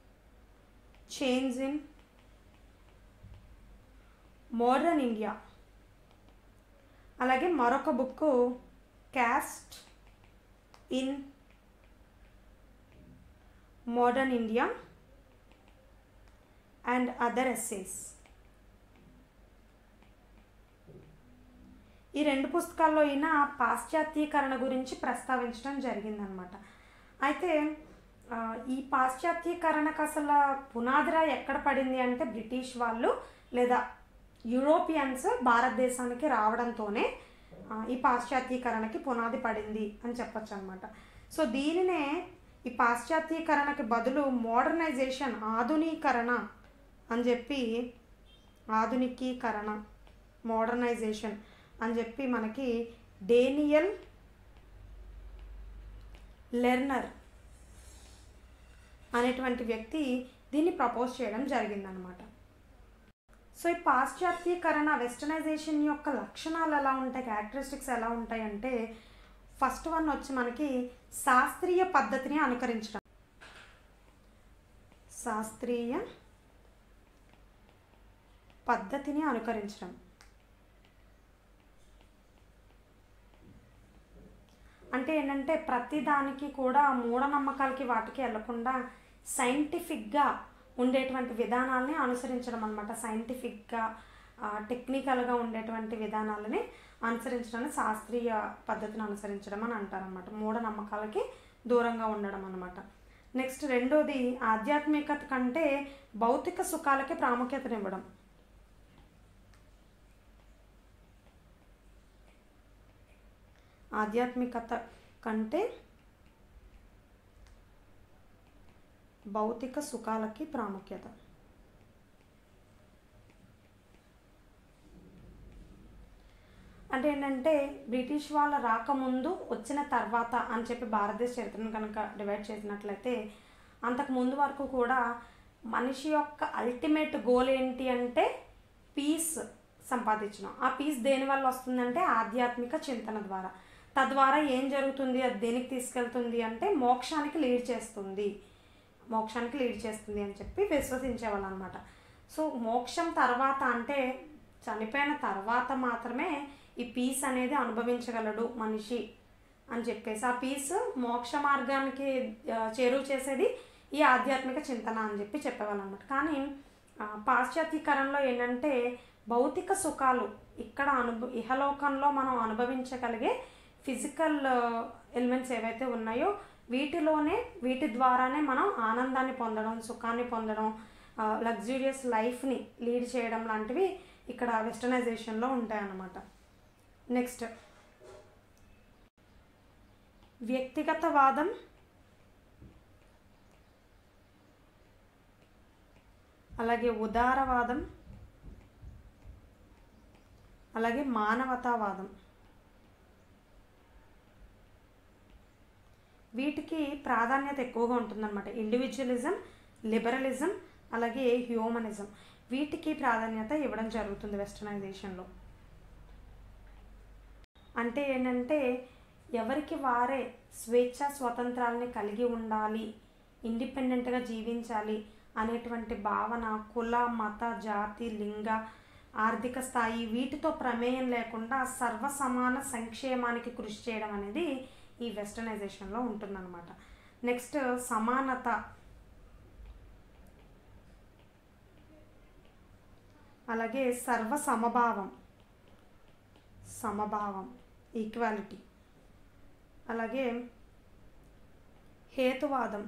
S1: change in modern India అలాగే మరొక book caste in modern India and other essays ఈ రెండు పుస్తకాల్లో ఈయన పాశ్చాత్యీకరణ గురించి ప్రస్తావించడం జరిగిందనమాట అయితే ఈ పాశ్చాత్యీకరణకు అసలు పునాదిరా ఎక్కడ పడింది అంటే బ్రిటిష్ వాళ్ళు లేదా యూరోపియన్స్ భారతదేశానికి రావడంతోనే ఈ పాశ్చాత్యీకరణకి పునాది పడింది అని చెప్పచ్చు అనమాట సో దీనినే ఈ పాశ్చాత్యీకరణకి బదులు మోడర్నైజేషన్ ఆధునీకరణ అని చెప్పి ఆధునికీకరణ మోడర్నైజేషన్ అని చెప్పి మనకి డేనియల్ లెర్నర్ అనేటువంటి వ్యక్తి దీన్ని ప్రపోజ్ చేయడం జరిగిందనమాట సో ఈ పాశ్చాత్యీకరణ వెస్టర్నైజేషన్ యొక్క లక్షణాలు ఎలా ఉంటాయి క్యారెక్టరిస్టిక్స్ ఎలా ఉంటాయి అంటే ఫస్ట్ వన్ వచ్చి మనకి శాస్త్రీయ పద్ధతిని అనుకరించడం శాస్త్రీయ పద్ధతిని అనుకరించడం అంటే ఏంటంటే ప్రతిదానికి కూడా మూఢనమ్మకాలకి వాటికి వెళ్లకుండా సైంటిఫిక్గా ఉండేటువంటి విధానాలని అనుసరించడం అనమాట సైంటిఫిక్గా టెక్నికల్గా ఉండేటువంటి విధానాలని అనుసరించడాన్ని శాస్త్రీయ పద్ధతిని అనుసరించడం అని అంటారనమాట మూఢనమ్మకాలకి దూరంగా ఉండడం అనమాట నెక్స్ట్ రెండోది ఆధ్యాత్మికత కంటే భౌతిక సుఖాలకి ప్రాముఖ్యతనివ్వడం ఆధ్యాత్మికత కంటే భౌతిక సుఖాలకి ప్రాముఖ్యత అంటే ఏంటంటే బ్రిటిష్ వాళ్ళ రాకముందు వచ్చిన తర్వాత అని చెప్పి భారతదేశ చరిత్రను కనుక డివైడ్ చేసినట్లయితే అంతకు ముందు వరకు కూడా మనిషి యొక్క అల్టిమేట్ గోల్ ఏంటి అంటే పీస్ సంపాదించడం ఆ పీస్ దేని వల్ల వస్తుందంటే ఆధ్యాత్మిక చింతన ద్వారా తద్వారా ఏం జరుగుతుంది అది దేనికి తీసుకెళ్తుంది అంటే మోక్షానికి లీడ్ చేస్తుంది మోక్షానికి లీడ్ చేస్తుంది అని చెప్పి విశ్వసించేవాళ్ళు అనమాట సో మోక్షం తర్వాత అంటే చనిపోయిన తర్వాత మాత్రమే ఈ పీస్ అనేది అనుభవించగలడు మనిషి అని చెప్పేసి ఆ పీస్ మోక్ష మార్గానికి ఆ, చేరువ చేసేది ఈ ఆధ్యాత్మిక చింతన అని చెప్పి చెప్పేవాళ్ళు అనమాట కానీ ఆ, పాశ్చాత్యీకరణలో ఏంటంటే భౌతిక సుఖాలు ఇక్కడ అనుభ ఇహలోకంలో మనం అనుభవించగలిగే ఫిజికల్ ఎలిమెంట్స్ ఏవైతే ఉన్నాయో వీటిలోనే వీటి ద్వారానే మనం ఆనందాన్ని పొందడం సుఖాన్ని పొందడం లగ్జూరియస్ లైఫ్ని లీడ్ చేయడం లాంటివి ఇక్కడ వెస్టర్నైజేషన్లో ఉంటాయన్నమాట నెక్స్ట్ వ్యక్తిగతవాదం అలాగే ఉదారవాదం అలాగే మానవతావాదం వీటికి ప్రాధాన్యత ఎక్కువగా ఉంటుందన్నమాట ఇండివిజువలిజం లిబరలిజం అలాగే హ్యూమనిజం వీటికి ప్రాధాన్యత ఇవ్వడం జరుగుతుంది వెస్టర్నైజేషన్లో అంటే ఏంటంటే ఎవరికి వారే స్వేచ్ఛ స్వతంత్రాలని కలిగి ఉండాలి ఇండిపెండెంట్గా జీవించాలి అనేటువంటి భావన కుల మత జాతి లింగ ఆర్థిక స్థాయి వీటితో ప్రమేయం లేకుండా సర్వ సమాన సంక్షేమానికి కృషి చేయడం అనేది ఈ వెస్టర్నైజేషన్లో ఉంటుందన్నమాట నెక్స్ట్ సమానత అలాగే సర్వ సమభావం సమభావం ఈక్వాలిటీ అలాగే హేతువాదం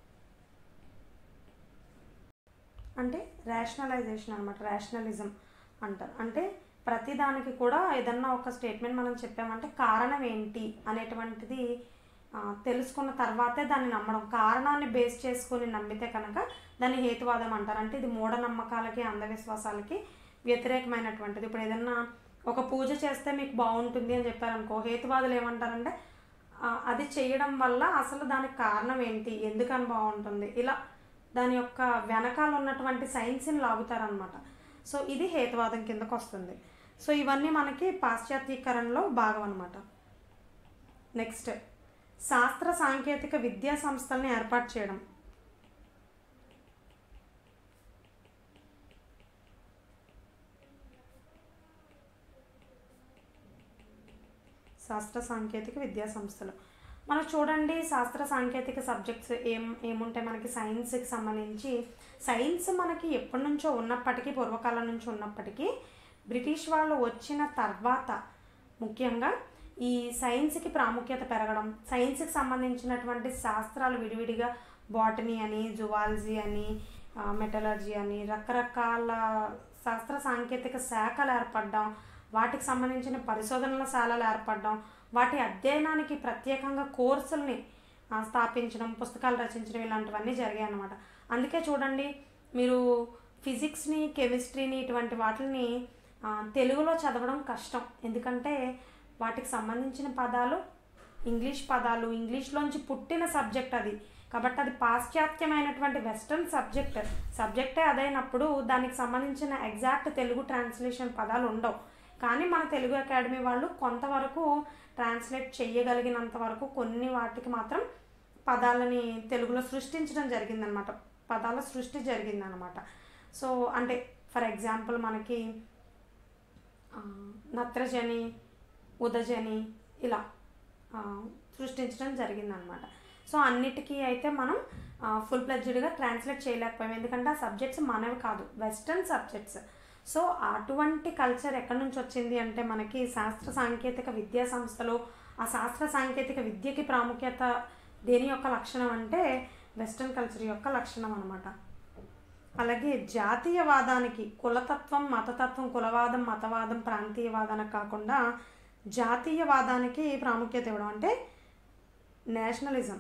S1: అంటే రేషనలైజేషన్ అనమాట రేషనలిజం అంటారు అంటే ప్రతిదానికి కూడా ఏదన్నా ఒక స్టేట్మెంట్ మనం చెప్పామంటే కారణం ఏంటి అనేటువంటిది ఆ, తెలుసుకున్న తర్వాతే దాన్ని నమ్మడం కారణాన్ని బేస్ చేసుకొని నమ్మితే కనుక దాన్ని హేతువాదం అంటారు అంటే ఇది మూఢనమ్మకాలకి అంధవిశ్వాసాలకి వ్యతిరేకమైనటువంటిది ఇప్పుడు ఏదన్నా ఒక పూజ చేస్తే మీకు బాగుంటుంది అని చెప్పారనుకో హేతువాదులు ఏమంటారంటే ఆ, అది చేయడం వల్ల అసలు దానికి కారణం ఏంటి ఎందుకని బాగుంటుంది ఇలా దాని యొక్క వెనకాల ఉన్నటువంటి సైన్స్ని లాగుతారనమాట సో ఇది హేతువాదం కిందకు వస్తుంది సో ఇవన్నీ మనకి పాశ్చాత్యీకరణలో భాగం అనమాట నెక్స్ట్ శాస్త్ర సాంకేతిక విద్యా సంస్థల్ని ఏర్పాటు చేయడం శాస్త్ర సాంకేతిక విద్యా సంస్థలు మనం చూడండి శాస్త్ర సాంకేతిక సబ్జెక్ట్స్ ఏం ఏముంటాయి మనకి సైన్స్కి సంబంధించి సైన్స్ మనకి ఎప్పటి నుంచో ఉన్నప్పటికీ పూర్వకాలం నుంచి ఉన్నప్పటికీ బ్రిటిష్ వాళ్ళు వచ్చిన తర్వాత ముఖ్యంగా ఈ సైన్స్కి ప్రాముఖ్యత పెరగడం సైన్స్కి సంబంధించినటువంటి శాస్త్రాలు విడివిడిగా బాటనీ అని జువాలజీ అని మెటలర్జీ అని రకరకాల శాస్త్ర సాంకేతిక శాఖలు ఏర్పడడం వాటికి సంబంధించిన పరిశోధనల శాలలు ఏర్పడడం వాటి అధ్యయనానికి ప్రత్యేకంగా కోర్సుల్ని ఆ, స్థాపించడం పుస్తకాలు రచించడం ఇలాంటివన్నీ జరిగాయి అన్నమాట అందుకే చూడండి మీరు ఫిజిక్స్ని కెమిస్ట్రీని ఇటువంటి వాటిని ఆ, తెలుగులో చదవడం కష్టం ఎందుకంటే వాటికి సంబంధించిన పదాలు ఇంగ్లీష్ పదాలు ఇంగ్లీష్లోంచి పుట్టిన సబ్జెక్ట్ అది కాబట్టి అది పాశ్చాత్యమైనటువంటి వెస్ట్రన్ సబ్జెక్ట్ సబ్జెక్టే అదైనప్పుడు దానికి సంబంధించిన ఎగ్జాక్ట్ తెలుగు ట్రాన్స్లేషన్ పదాలు ఉండవు కానీ మన తెలుగు అకాడమీ వాళ్ళు కొంతవరకు ట్రాన్స్లేట్ చేయగలిగినంత వరకు కొన్ని వాటికి మాత్రం పదాలని తెలుగులో సృష్టించడం జరిగిందనమాట పదాల సృష్టి జరిగిందనమాట సో అంటే ఫర్ ఎగ్జాంపుల్ మనకి ఆ, నత్రజని ఉదజని ఇలా ఆ, సృష్టించడం జరిగిందనమాట సో అన్నిటికీ అయితే మనం ఫుల్ ప్లెడ్జ్డ్గా ట్రాన్స్లేట్ చేయలేకపోయాం ఎందుకంటే ఆ సబ్జెక్ట్స్ మనవి కాదు వెస్ట్రన్ సబ్జెక్ట్స్ సో అటువంటి కల్చర్ ఎక్కడి నుంచి వచ్చింది అంటే మనకి శాస్త్ర సాంకేతిక విద్యా సంస్థలు ఆ శాస్త్ర సాంకేతిక విద్యకి ప్రాముఖ్యత దేని యొక్క లక్షణం అంటే వెస్ట్రన్ కల్చర్ యొక్క లక్షణం అనమాట అలాగే జాతీయవాదానికి కులతత్వం మతతత్వం కులవాదం మతవాదం ప్రాంతీయవాదానికి కాకుండా జాతీయవాదానికి ప్రాముఖ్యత ఇవ్వడం అంటే నేషనలిజం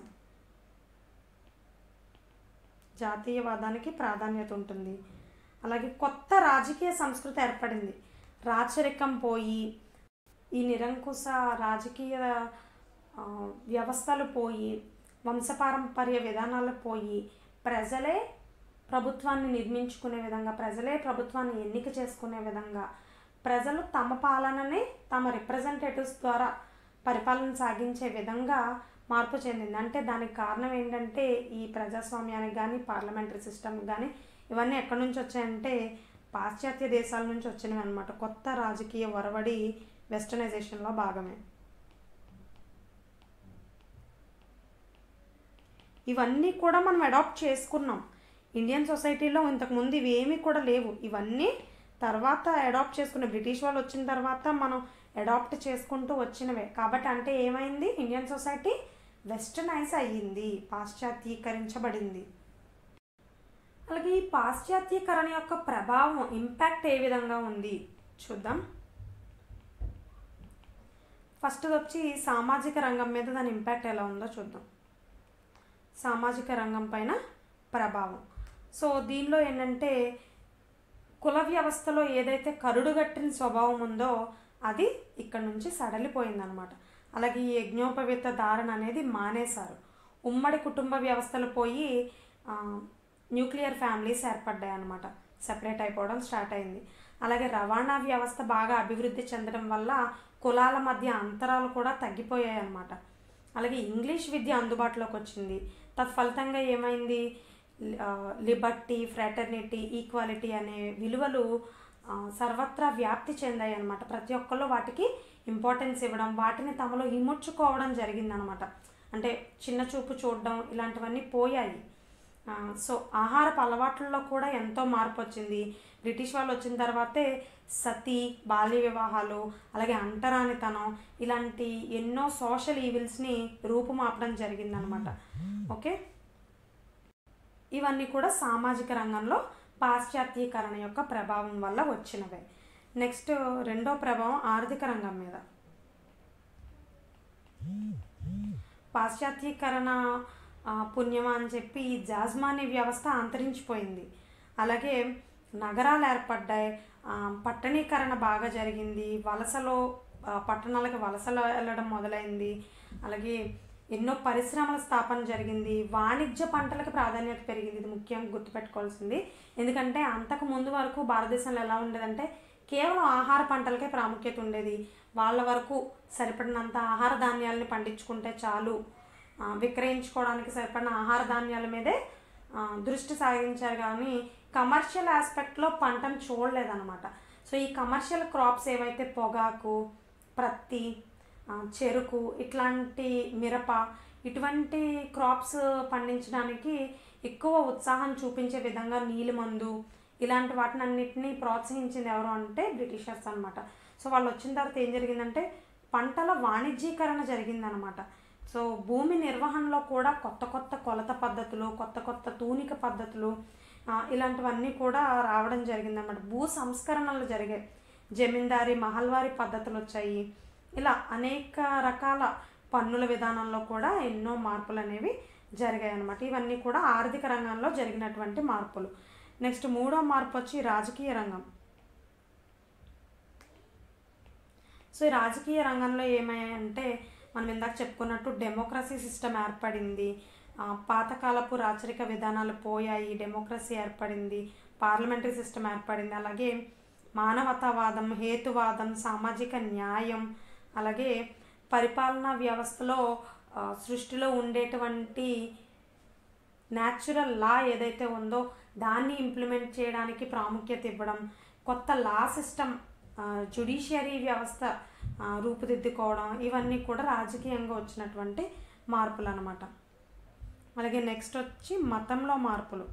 S1: జాతీయవాదానికి ప్రాధాన్యత ఉంటుంది అలాగే కొత్త రాజకీయ సంస్కృతి ఏర్పడింది రాచరికం పోయి ఈ నిరంకుశ రాజకీయ ఆ, వ్యవస్థలు పోయి వంశపారంపర్య విధానాలు పోయి ప్రజలే ప్రభుత్వాన్ని నిర్మించుకునే విధంగా ప్రజలే ప్రభుత్వాన్ని ఎన్నిక చేసుకునే విధంగా ప్రజలు తమ పాలనని తమ రిప్రజెంటేటివ్స్ ద్వారా పరిపాలన సాగించే విధంగా మార్పు చెందింది అంటే దానికి కారణం ఏంటంటే ఈ ప్రజాస్వామ్యానికి కానీ పార్లమెంటరీ సిస్టమ్ కానీ ఇవన్నీ ఎక్కడి నుంచి వచ్చాయంటే పాశ్చాత్య దేశాల నుంచి వచ్చినవి అనమాట కొత్త రాజకీయ ఒరవడి వెస్టర్నైజేషన్లో భాగమే ఇవన్నీ కూడా మనం అడాప్ట్ చేసుకున్నాం ఇండియన్ సొసైటీలో ఇంతకుముందు ఇవి ఏమీ కూడా లేవు ఇవన్నీ తర్వాత అడాప్ట్ చేసుకున్న బ్రిటిష్ వాళ్ళు వచ్చిన తర్వాత మనం అడాప్ట్ చేసుకుంటూ వచ్చినవే కాబట్టి అంటే ఏమైంది ఇండియన్ సొసైటీ వెస్టర్నైజ్ అయ్యింది పాశ్చాత్యీకరించబడింది అలాగే ఈ పాశ్చాత్యీకరణ యొక్క ప్రభావం ఇంపాక్ట్ ఏ విధంగా ఉంది చూద్దాం ఫస్ట్ వచ్చి సామాజిక రంగం మీద దాని ఇంపాక్ట్ ఎలా ఉందో చూద్దాం సామాజిక రంగం పైన ప్రభావం సో దీనిలో ఏంటంటే కుల వ్యవస్థలో ఏదైతే కరుడుగట్టిన స్వభావం ఉందో అది ఇక్కడ నుంచి సడలిపోయిందనమాట అలాగే ఈ యజ్ఞోపవిత ధారణ అనేది మానేశారు ఉమ్మడి కుటుంబ వ్యవస్థలు పోయి ఆ, న్యూక్లియర్ ఫ్యామిలీస్ ఏర్పడ్డాయి అనమాట సెపరేట్ అయిపోవడం స్టార్ట్ అయింది అలాగే రవాణా వ్యవస్థ బాగా అభివృద్ధి చెందడం వల్ల కులాల మధ్య అంతరాలు కూడా తగ్గిపోయాయి అన్నమాట అలాగే ఇంగ్లీష్ విద్య అందుబాటులోకి వచ్చింది తత్ఫలితంగా ఏమైంది లిబర్టీ ఫ్రాటర్నిటీ ఈక్వాలిటీ అనే విలువలు ఆ, సర్వత్రా వ్యాప్తి చెందాయి అనమాట ప్రతి ఒక్కళ్ళు వాటికి ఇంపార్టెన్స్ ఇవ్వడం వాటిని తమలో ఇముడ్చుకోవడం జరిగిందనమాట అంటే చిన్న చూపు చూడడం ఇలాంటివన్నీ పోయాయి ఆ, సో ఆహారపు అలవాట్లలో కూడా ఎంతో మార్పు వచ్చింది బ్రిటిష్ వాళ్ళు వచ్చిన తర్వాతే సతీ బాల్య వివాహాలు అలాగే అంటరానితనం ఇలాంటి ఎన్నో సోషల్ ఈవిల్స్ని రూపుమాపడం జరిగిందనమాట ఓకే ఇవన్నీ కూడా సామాజిక రంగంలో పాశ్చాత్యీకరణ యొక్క ప్రభావం వల్ల వచ్చినవే నెక్స్ట్ రెండో ప్రభావం ఆర్థిక రంగం మీద పాశ్చాత్యీకరణ ఆ, పుణ్యమా అని చెప్పి ఈ జాజ్మానీ వ్యవస్థ అంతరించిపోయింది అలాగే నగరాలు ఏర్పడ్డాయి ఆ, పట్టణీకరణ బాగా జరిగింది వలసలో ఆ, పట్టణాలకు వలసలు వెళ్ళడం మొదలైంది అలాగే ఎన్నో పరిశ్రమల స్థాపన జరిగింది వాణిజ్య పంటలకు ప్రాధాన్యత పెరిగింది ఇది ముఖ్యంగా గుర్తుపెట్టుకోవాల్సింది ఎందుకంటే అంతకు ముందు వరకు భారతదేశంలో ఎలా ఉండేదంటే కేవలం ఆహార పంటలకే ప్రాముఖ్యత ఉండేది వాళ్ళ వరకు సరిపడినంత ఆహార ధాన్యాలని పండించుకుంటే చాలు ఆ, విక్రయించుకోవడానికి సరిపడిన ఆహార ధాన్యాల మీదే ఆ, దృష్టి సాగించారు కానీ కమర్షియల్ ఆస్పెక్ట్లో పంటను చూడలేదన్నమాట సో ఈ కమర్షియల్ క్రాప్స్ ఏవైతే పొగాకు ప్రత్తి ఆ, చెరుకు ఇట్లాంటి మిరప ఇటువంటి క్రాప్స్ పండించడానికి ఎక్కువ ఉత్సాహం చూపించే విధంగా నీలిమందు ఇలాంటి వాటిని అన్నిటినీ ప్రోత్సహించింది ఎవరు అంటే బ్రిటిషర్స్ అనమాట సో వాళ్ళు వచ్చిన తర్వాత ఏం జరిగిందంటే పంటల వాణిజ్యీకరణ జరిగిందనమాట సో భూమి నిర్వహణలో కూడా కొత్త కొత్త కొలత పద్ధతులు కొత్త కొత్త తూనిక పద్ధతులు ఆ, ఇలాంటివన్నీ కూడా రావడం జరిగిందన్నమాట భూ సంస్కరణలు జరిగాయి జమీందారీ మహల్వారీ పద్ధతులు వచ్చాయి ఇలా అనేక రకాల పన్నుల విధానంలో కూడా ఎన్నో మార్పులు అనేవి జరిగాయి అన్నమాట ఇవన్నీ కూడా ఆర్థిక రంగంలో జరిగినటువంటి మార్పులు నెక్స్ట్ మూడో మార్పు వచ్చి రాజకీయ రంగం సో ఈ రాజకీయ రంగంలో ఏమయ్యాయంటే మనం ఇందాక చెప్పుకున్నట్టు డెమోక్రసీ సిస్టమ్ ఏర్పడింది ఆ, పాతకాలపు రాచరిక విధానాలు పోయాయి డెమోక్రసీ ఏర్పడింది పార్లమెంటరీ సిస్టమ్ ఏర్పడింది అలాగే మానవతావాదం హేతువాదం సామాజిక న్యాయం అలాగే పరిపాలనా వ్యవస్థలో ఆ, సృష్టిలో ఉండేటువంటి న్యాచురల్ లా ఏదైతే ఉందో దాన్ని ఇంప్లిమెంట్ చేయడానికి ప్రాముఖ్యత ఇవ్వడం కొత్త లా సిస్టమ్ జుడిషియరీ వ్యవస్థ ఆ, రూపుదిద్దుకోవడం ఇవన్నీ కూడా రాజకీయంగా వచ్చినటువంటి మార్పులు అనమాట అలాగే నెక్స్ట్ వచ్చి మతంలో మార్పులు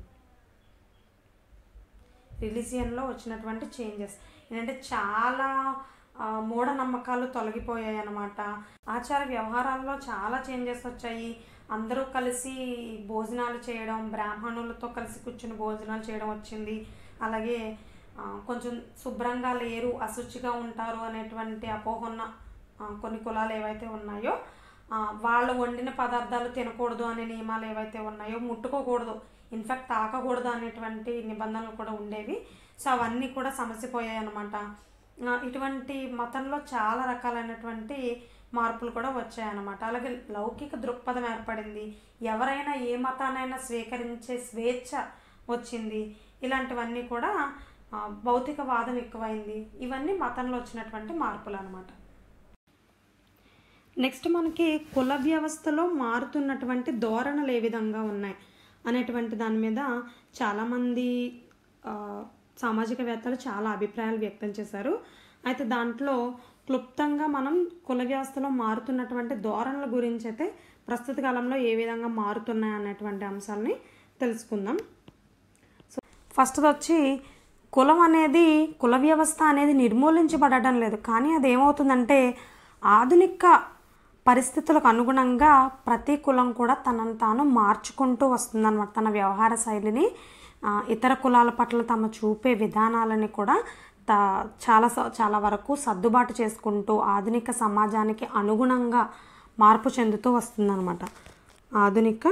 S1: రిలీజియన్లో వచ్చినటువంటి చేంజెస్ ఏంటంటే చాలా ఆ, మూఢనమ్మకాలు తొలగిపోయాయి అన్నమాట ఆచార వ్యవహారాల్లో చాలా చేంజెస్ వచ్చాయి అందరూ కలిసి భోజనాలు చేయడం బ్రాహ్మణులతో కలిసి కూర్చుని భోజనాలు చేయడం వచ్చింది అలాగే ఆ, కొంచెం శుభ్రంగా లేరు అశుచిగా ఉంటారు అనేటువంటి అపోహ ఉన్న ఆ, కొన్ని కులాలు ఏవైతే ఉన్నాయో ఆ, వాళ్ళు వండిన పదార్థాలు తినకూడదు అనే నియమాలు ఏవైతే ఉన్నాయో ముట్టుకోకూడదు ఇన్ఫాక్ట్ తాకకూడదు అనేటువంటి నిబంధనలు కూడా ఉండేవి సో అవన్నీ కూడా సమసిపోయాయి అనమాట ఇటువంటి మతంలో చాలా రకాలైనటువంటి మార్పులు కూడా వచ్చాయన్నమాట అలాగే లౌకిక దృక్పథం ఏర్పడింది ఎవరైనా ఏ మతానైనా స్వీకరించే స్వేచ్ఛ వచ్చింది ఇలాంటివన్నీ కూడా ఆ, భౌతికవాదం ఎక్కువైంది ఇవన్నీ మతంలో వచ్చినటువంటి మార్పులు అనమాట నెక్స్ట్ మనకి కుల వ్యవస్థలో మారుతున్నటువంటి ధోరణులు ఏ విధంగా ఉన్నాయి అనేటువంటి దాని మీద చాలామంది ఆ, సామాజికవేత్తలు చాలా అభిప్రాయాలు వ్యక్తం చేశారు అయితే దాంట్లో క్లుప్తంగా మనం కుల వ్యవస్థలో మారుతున్నటువంటి ధోరణుల గురించి అయితే ప్రస్తుత కాలంలో ఏ విధంగా మారుతున్నాయి అనేటువంటి అంశాలని తెలుసుకుందాం సో ఫస్ట్ వచ్చి కులం అనేది కుల వ్యవస్థ అనేది నిర్మూలించబడటం లేదు కానీ అది ఏమవుతుందంటే ఆధునిక పరిస్థితులకు అనుగుణంగా ప్రతి కులం కూడా తనను తాను మార్చుకుంటూ వస్తుందన్నమాట తన వ్యవహార శైలిని ఆ, ఇతర కులాల పట్ల తమ చూపే విధానాలని కూడా త చాలా స- చాలా వరకు సర్దుబాటు చేసుకుంటూ ఆధునిక సమాజానికి అనుగుణంగా మార్పు చెందుతూ వస్తుందన్నమాట ఆధునిక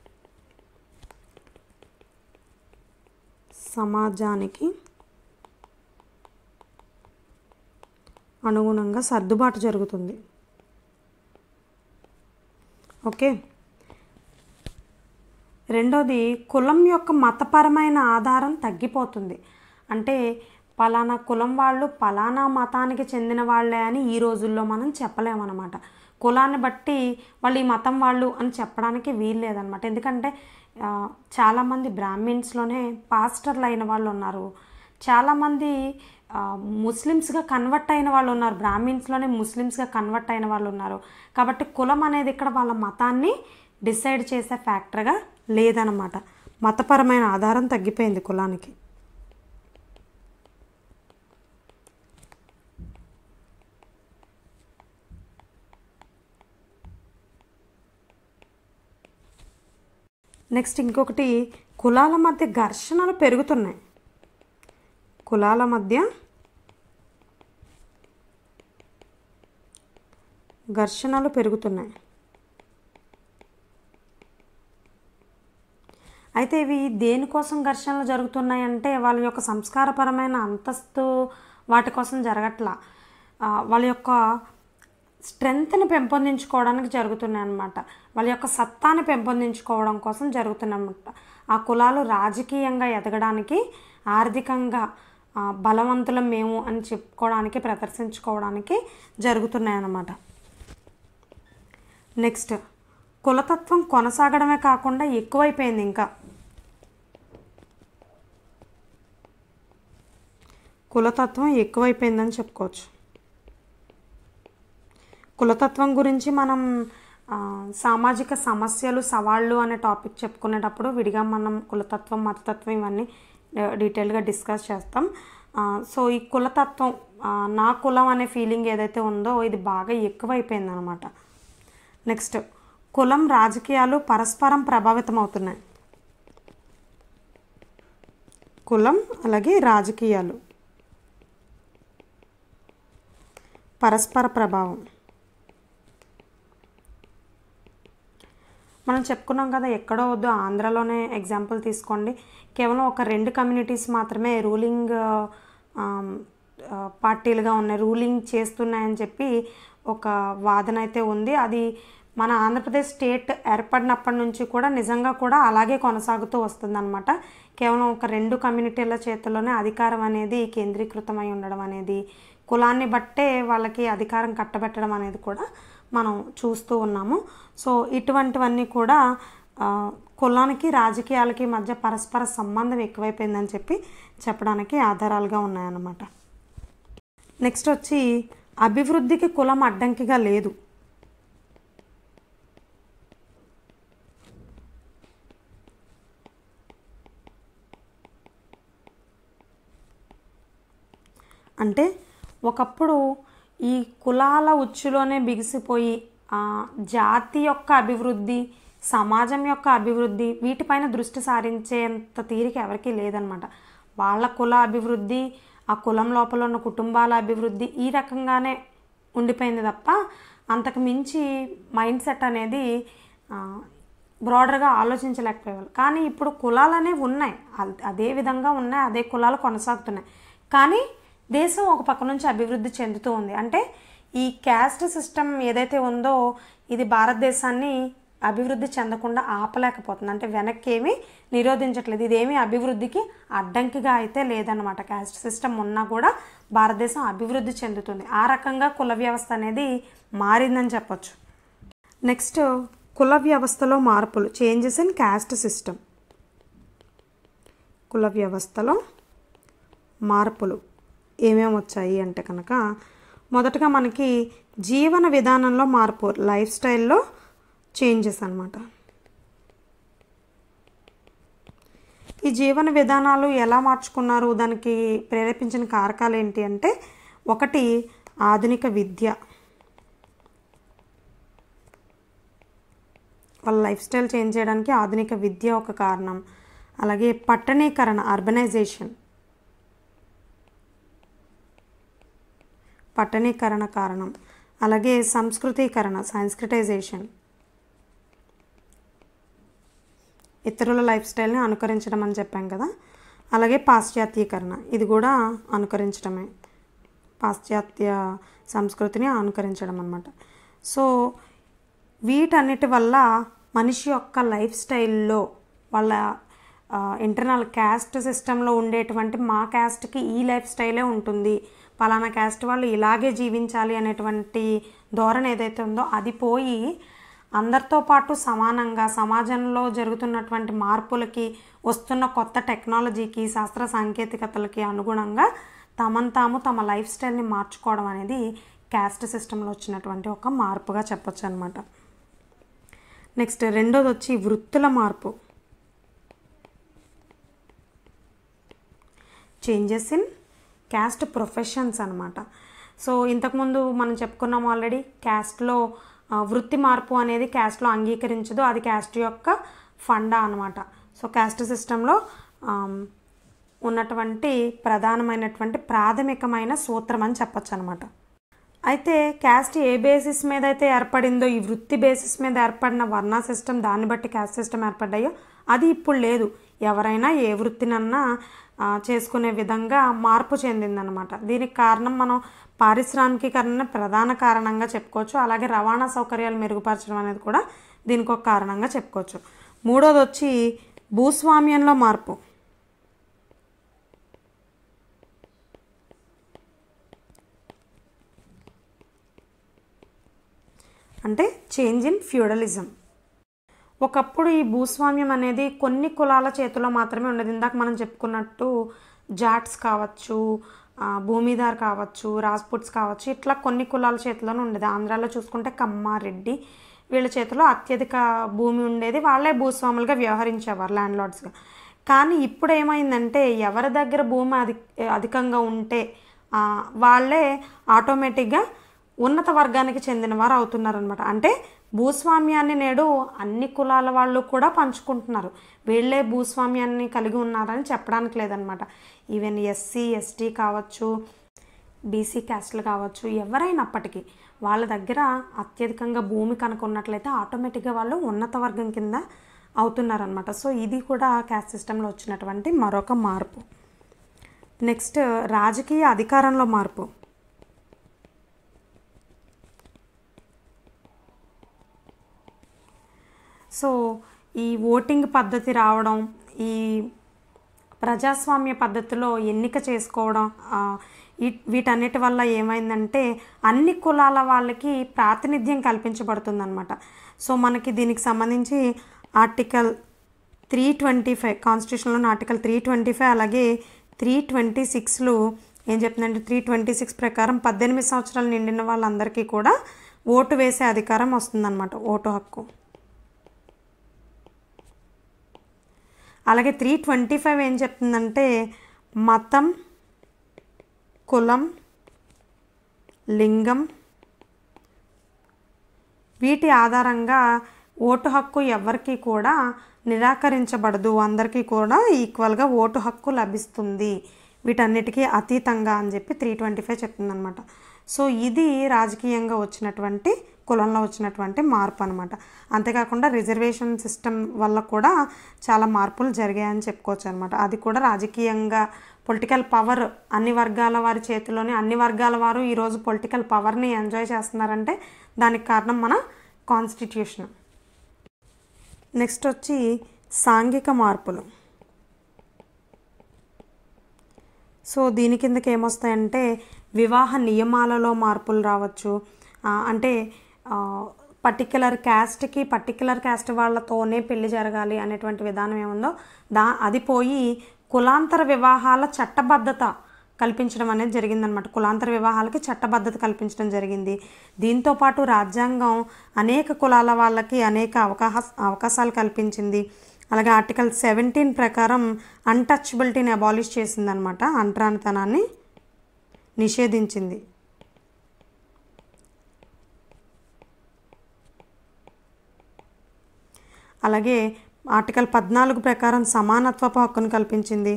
S1: సమాజానికి అనుగుణంగా సర్దుబాటు జరుగుతుంది ఓకే రెండోది కులం యొక్క మతపరమైన ఆధారం తగ్గిపోతుంది అంటే పలానా కులం వాళ్ళు పలానా మతానికి చెందిన వాళ్ళే అని ఈ రోజుల్లో మనం చెప్పలేమన్నమాట కులాన్ని బట్టి వాళ్ళు ఈ మతం వాళ్ళు అని చెప్పడానికి వీలు లేదనమాట ఎందుకంటే ఆ, చాలామంది బ్రాహ్మిన్స్లోనే పాస్టర్లు అయిన వాళ్ళు ఉన్నారు చాలామంది ఆ, ముస్లిమ్స్గా కన్వర్ట్ అయిన వాళ్ళు ఉన్నారు బ్రాహ్మిన్స్లోనే ముస్లిమ్స్గా కన్వర్ట్ అయిన వాళ్ళు ఉన్నారు కాబట్టి కులం అనేది ఇక్కడ వాళ్ళ మతాన్ని డిసైడ్ చేసే ఫ్యాక్టర్గా లేదనమాట మతపరమైన ఆధారం తగ్గిపోయింది కులానికి నెక్స్ట్ ఇంకొకటి కులాల మధ్య ఘర్షణలు పెరుగుతున్నాయి కులాల మధ్య ఘర్షణలు పెరుగుతున్నాయి అయితే ఇవి దేనికోసం ఘర్షణలు జరుగుతున్నాయి అంటే వాళ్ళ యొక్క సంస్కారపరమైన అంతస్తు వాటి కోసం జరగట్లా ఆ, వాళ్ళ యొక్క స్ట్రెంగ్త్ని పెంపొందించుకోవడానికి జరుగుతున్నాయి అన్నమాట వాళ్ళ యొక్క సత్తాని పెంపొందించుకోవడం కోసం జరుగుతున్నాయి అన్నమాట ఆ కులాలు రాజకీయంగా ఎదగడానికి ఆర్థికంగా ఆ, బలవంతులం మేము అని చెప్పుకోవడానికి ప్రదర్శించుకోవడానికి జరుగుతున్నాయి అన్నమాట నెక్స్ట్ కులతత్వం కొనసాగడమే కాకుండా ఎక్కువైపోయింది ఇంకా కులతత్వం ఎక్కువైపోయిందని చెప్పుకోవచ్చు కులతత్వం గురించి మనం ఆ, సామాజిక సమస్యలు సవాళ్ళు అనే టాపిక్ చెప్పుకునేటప్పుడు విడిగా మనం కులతత్వం మతతత్వం ఇవన్నీ డ- డీటెయిల్గా డిస్కస్ చేస్తాం ఆ, సో ఈ కులతత్వం ఆ, నా కులం అనే ఫీలింగ్ ఏదైతే ఉందో ఇది బాగా ఎక్కువైపోయింది అనమాట నెక్స్ట్ కులం రాజకీయాలు పరస్పరం ప్రభావితం అవుతున్నాయి కులం అలాగే రాజకీయాలు పరస్పర ప్రభావం మనం చెప్పుకున్నాం కదా ఎక్కడో వద్దు ఆంధ్రాలోనే ఎగ్జాంపుల్ తీసుకోండి కేవలం ఒక రెండు కమ్యూనిటీస్ మాత్రమే రూలింగ్ పార్టీలుగా ఉన్నాయి రూలింగ్ చేస్తున్నాయని చెప్పి ఒక వాదన అయితే ఉంది అది మన ఆంధ్రప్రదేశ్ స్టేట్ ఏర్పడినప్పటి నుంచి కూడా నిజంగా కూడా అలాగే కొనసాగుతూ వస్తుందన్నమాట కేవలం ఒక రెండు కమ్యూనిటీల చేతుల్లోనే అధికారం అనేది కేంద్రీకృతమై ఉండడం అనేది కులాన్ని బట్టే వాళ్ళకి అధికారం కట్టబెట్టడం అనేది కూడా మనం చూస్తూ ఉన్నాము సో ఇటువంటివన్నీ కూడా ఆ, కులానికి రాజకీయాలకి మధ్య పరస్పర సంబంధం ఎక్కువైపోయిందని చెప్పి చెప్పడానికి ఆధారాలుగా ఉన్నాయన్నమాట నెక్స్ట్ వచ్చి అభివృద్ధికి కులం అడ్డంకిగా లేదు అంటే ఒకప్పుడు ఈ కులాల ఉచ్చులోనే బిగిసిపోయి ఆ, జాతి యొక్క అభివృద్ధి సమాజం యొక్క అభివృద్ధి వీటిపైన దృష్టి సారించేంత తీరిక ఎవరికీ లేదనమాట వాళ్ళ కుల అభివృద్ధి ఆ కులం లోపల ఉన్న కుటుంబాల అభివృద్ధి ఈ రకంగానే ఉండిపోయింది తప్ప అంతకు మించి మైండ్ సెట్ అనేది ఆ, బ్రాడర్గా ఆలోచించలేకపోయేవాళ్ళు కానీ ఇప్పుడు కులాలు అనేవి ఉన్నాయి అల్- అదే విధంగా ఉన్నాయి అదే కులాలు కొనసాగుతున్నాయి కానీ దేశం ఒక పక్క నుంచి అభివృద్ధి చెందుతూ ఉంది అంటే ఈ క్యాస్ట్ సిస్టమ్ ఏదైతే ఉందో ఇది భారతదేశాన్ని అభివృద్ధి చెందకుండా ఆపలేకపోతుంది అంటే వెనక్కి ఏమీ నిరోధించట్లేదు ఇదేమీ అభివృద్ధికి అడ్డంకిగా అయితే లేదన్నమాట క్యాస్ట్ సిస్టమ్ ఉన్నా కూడా భారతదేశం అభివృద్ధి చెందుతుంది ఆ రకంగా కుల వ్యవస్థ అనేది మారిందని చెప్పొచ్చు నెక్స్ట్ కుల వ్యవస్థలో మార్పులు చేంజెస్ ఇన్ క్యాస్ట్ సిస్టమ్ కుల వ్యవస్థలో మార్పులు ఏమేమి వచ్చాయి అంటే కనుక మొదటగా మనకి జీవన విధానంలో మార్పు లైఫ్ స్టైల్లో చేంజెస్ అనమాట ఈ జీవన విధానాలు ఎలా మార్చుకున్నారు దానికి ప్రేరేపించిన కారకాలు ఏంటి అంటే ఒకటి ఆధునిక విద్య వాళ్ళ లైఫ్ స్టైల్ చేంజ్ చేయడానికి ఆధునిక విద్య ఒక కారణం అలాగే పట్టణీకరణ అర్బనైజేషన్ పట్టణీకరణ కారణం అలాగే సంస్కృతీకరణ సంస్కృటైజేషన్ ఇతరుల లైఫ్ స్టైల్ని అనుకరించడం అని చెప్పాం కదా అలాగే పాశ్చాత్యీకరణ ఇది కూడా అనుకరించడమే పాశ్చాత్య సంస్కృతిని అనుకరించడం అనమాట సో వీటన్నిటి వల్ల మనిషి యొక్క లైఫ్ స్టైల్లో వాళ్ళ ఇంటర్నల్ క్యాస్ట్ సిస్టంలో ఉండేటువంటి మా క్యాస్ట్కి ఈ లైఫ్ స్టైలే ఉంటుంది పలానా క్యాస్ట్ వాళ్ళు ఇలాగే జీవించాలి అనేటువంటి ధోరణి ఏదైతే ఉందో అది పోయి అందరితో పాటు సమానంగా సమాజంలో జరుగుతున్నటువంటి మార్పులకి వస్తున్న కొత్త టెక్నాలజీకి శాస్త్ర సాంకేతికతలకి అనుగుణంగా తమను తాము తమ లైఫ్ స్టైల్ని మార్చుకోవడం అనేది క్యాస్ట్ సిస్టంలో వచ్చినటువంటి ఒక మార్పుగా చెప్పొచ్చు అనమాట నెక్స్ట్ రెండోది వచ్చి వృత్తుల మార్పు చేంజెస్ ఇన్ క్యాస్ట్ ప్రొఫెషన్స్ అనమాట సో ఇంతకుముందు మనం చెప్పుకున్నాం ఆల్రెడీ క్యాస్ట్లో వృత్తి మార్పు అనేది క్యాస్ట్లో అంగీకరించదు అది క్యాస్ట్ యొక్క ఫండా అనమాట సో క్యాస్ట్ సిస్టంలో ఉన్నటువంటి ప్రధానమైనటువంటి ప్రాథమికమైన సూత్రం అని చెప్పచ్చు అనమాట అయితే క్యాస్ట్ ఏ బేసిస్ మీద అయితే ఏర్పడిందో ఈ వృత్తి బేసిస్ మీద ఏర్పడిన వర్ణ సిస్టమ్ దాన్ని బట్టి క్యాస్ట్ సిస్టమ్ ఏర్పడ్డాయో అది ఇప్పుడు లేదు ఎవరైనా ఏ వృత్తినన్నా చేసుకునే విధంగా మార్పు చెందిందనమాట దీనికి కారణం మనం పారిశ్రామికీకరణ ప్రధాన కారణంగా చెప్పుకోవచ్చు అలాగే రవాణా సౌకర్యాలు మెరుగుపరచడం అనేది కూడా దీనికి ఒక కారణంగా చెప్పుకోవచ్చు మూడోది వచ్చి భూస్వామ్యంలో మార్పు అంటే చేంజ్ ఇన్ ఫ్యూడలిజం ఒకప్పుడు ఈ భూస్వామ్యం అనేది కొన్ని కులాల చేతిలో మాత్రమే ఉండేది ఇందాక మనం చెప్పుకున్నట్టు జాట్స్ కావచ్చు భూమిదార్ కావచ్చు రాజ్పుట్స్ కావచ్చు ఇట్లా కొన్ని కులాల చేతిలోనే ఉండేది ఆంధ్రాలో చూసుకుంటే కమ్మ రెడ్డి వీళ్ళ చేతిలో అత్యధిక భూమి ఉండేది వాళ్ళే భూస్వాములుగా వ్యవహరించేవారు ల్యాండ్ లార్డ్స్గా కానీ ఇప్పుడు ఏమైందంటే ఎవరి దగ్గర భూమి అధి అధికంగా ఉంటే వాళ్ళే ఆటోమేటిక్గా ఉన్నత వర్గానికి చెందిన వారు అవుతున్నారనమాట అంటే భూస్వామ్యాన్ని నేడు అన్ని కులాల వాళ్ళు కూడా పంచుకుంటున్నారు వీళ్ళే భూస్వామ్యాన్ని కలిగి ఉన్నారని చెప్పడానికి లేదనమాట ఈవెన్ ఎస్సీ ఎస్టీ కావచ్చు బీసీ క్యాస్ట్లు కావచ్చు ఎవరైనప్పటికీ వాళ్ళ దగ్గర అత్యధికంగా భూమి కనుక ఉన్నట్లయితే ఆటోమేటిక్గా వాళ్ళు ఉన్నత వర్గం కింద అవుతున్నారనమాట సో ఇది కూడా క్యాస్ట్ సిస్టంలో వచ్చినటువంటి మరొక మార్పు నెక్స్ట్ రాజకీయ అధికారంలో మార్పు సో ఈ ఓటింగ్ పద్ధతి రావడం ఈ ప్రజాస్వామ్య పద్ధతిలో ఎన్నిక చేసుకోవడం వీటన్నిటి వల్ల ఏమైందంటే అన్ని కులాల వాళ్ళకి ప్రాతినిధ్యం కల్పించబడుతుందన్నమాట సో మనకి దీనికి సంబంధించి ఆర్టికల్ త్రీ ట్వంటీ ఫైవ్ కాన్స్టిట్యూషన్లోని ఆర్టికల్ త్రీ ట్వంటీ ఫైవ్ అలాగే త్రీ ట్వంటీ సిక్స్లో ఏం చెప్తుందంటే త్రీ ట్వంటీ సిక్స్ ప్రకారం పద్దెనిమిది సంవత్సరాలు నిండిన వాళ్ళందరికీ కూడా ఓటు వేసే అధికారం వస్తుందన్నమాట ఓటు హక్కు అలాగే త్రీ ట్వంటీ ఫైవ్ ఏం చెప్తుందంటే మతం కులం లింగం వీటి ఆధారంగా ఓటు హక్కు ఎవరికి కూడా నిరాకరించబడదు అందరికీ కూడా ఈక్వల్గా ఓటు హక్కు లభిస్తుంది వీటన్నిటికీ అతీతంగా అని చెప్పి త్రీ ట్వంటీ ఫైవ్ చెప్తుందనమాట సో ఇది రాజకీయంగా వచ్చినటువంటి కులంలో వచ్చినటువంటి మార్పు అనమాట అంతేకాకుండా రిజర్వేషన్ సిస్టమ్ వల్ల కూడా చాలా మార్పులు జరిగాయని చెప్పుకోవచ్చు అనమాట అది కూడా రాజకీయంగా పొలిటికల్ పవర్ అన్ని వర్గాల వారి చేతిలోనే అన్ని వర్గాల వారు ఈరోజు పొలిటికల్ పవర్ని ఎంజాయ్ చేస్తున్నారంటే దానికి కారణం మన కాన్స్టిట్యూషన్ నెక్స్ట్ వచ్చి సాంఘిక మార్పులు సో దీని కిందకి ఏమొస్తాయంటే వివాహ నియమాలలో మార్పులు రావచ్చు ఆ, అంటే పర్టిక్యులర్ క్యాస్ట్కి పర్టిక్యులర్ క్యాస్ట్ వాళ్ళతోనే పెళ్లి జరగాలి అనేటువంటి విధానం ఏముందో దా అది పోయి కులాంతర వివాహాల చట్టబద్ధత కల్పించడం అనేది జరిగిందనమాట కులాంతర వివాహాలకి చట్టబద్ధత కల్పించడం జరిగింది దీంతో పాటు రాజ్యాంగం అనేక కులాల వాళ్ళకి అనేక అవకాశ అవకాశాలు కల్పించింది అలాగే ఆర్టికల్ సెవెంటీన్ ప్రకారం అన్టచబిలిటీని అబాలిష్ చేసిందనమాట అంటరానితనాన్ని నిషేధించింది అలాగే ఆర్టికల్ పద్నాలుగు ప్రకారం సమానత్వపు హక్కును కల్పించింది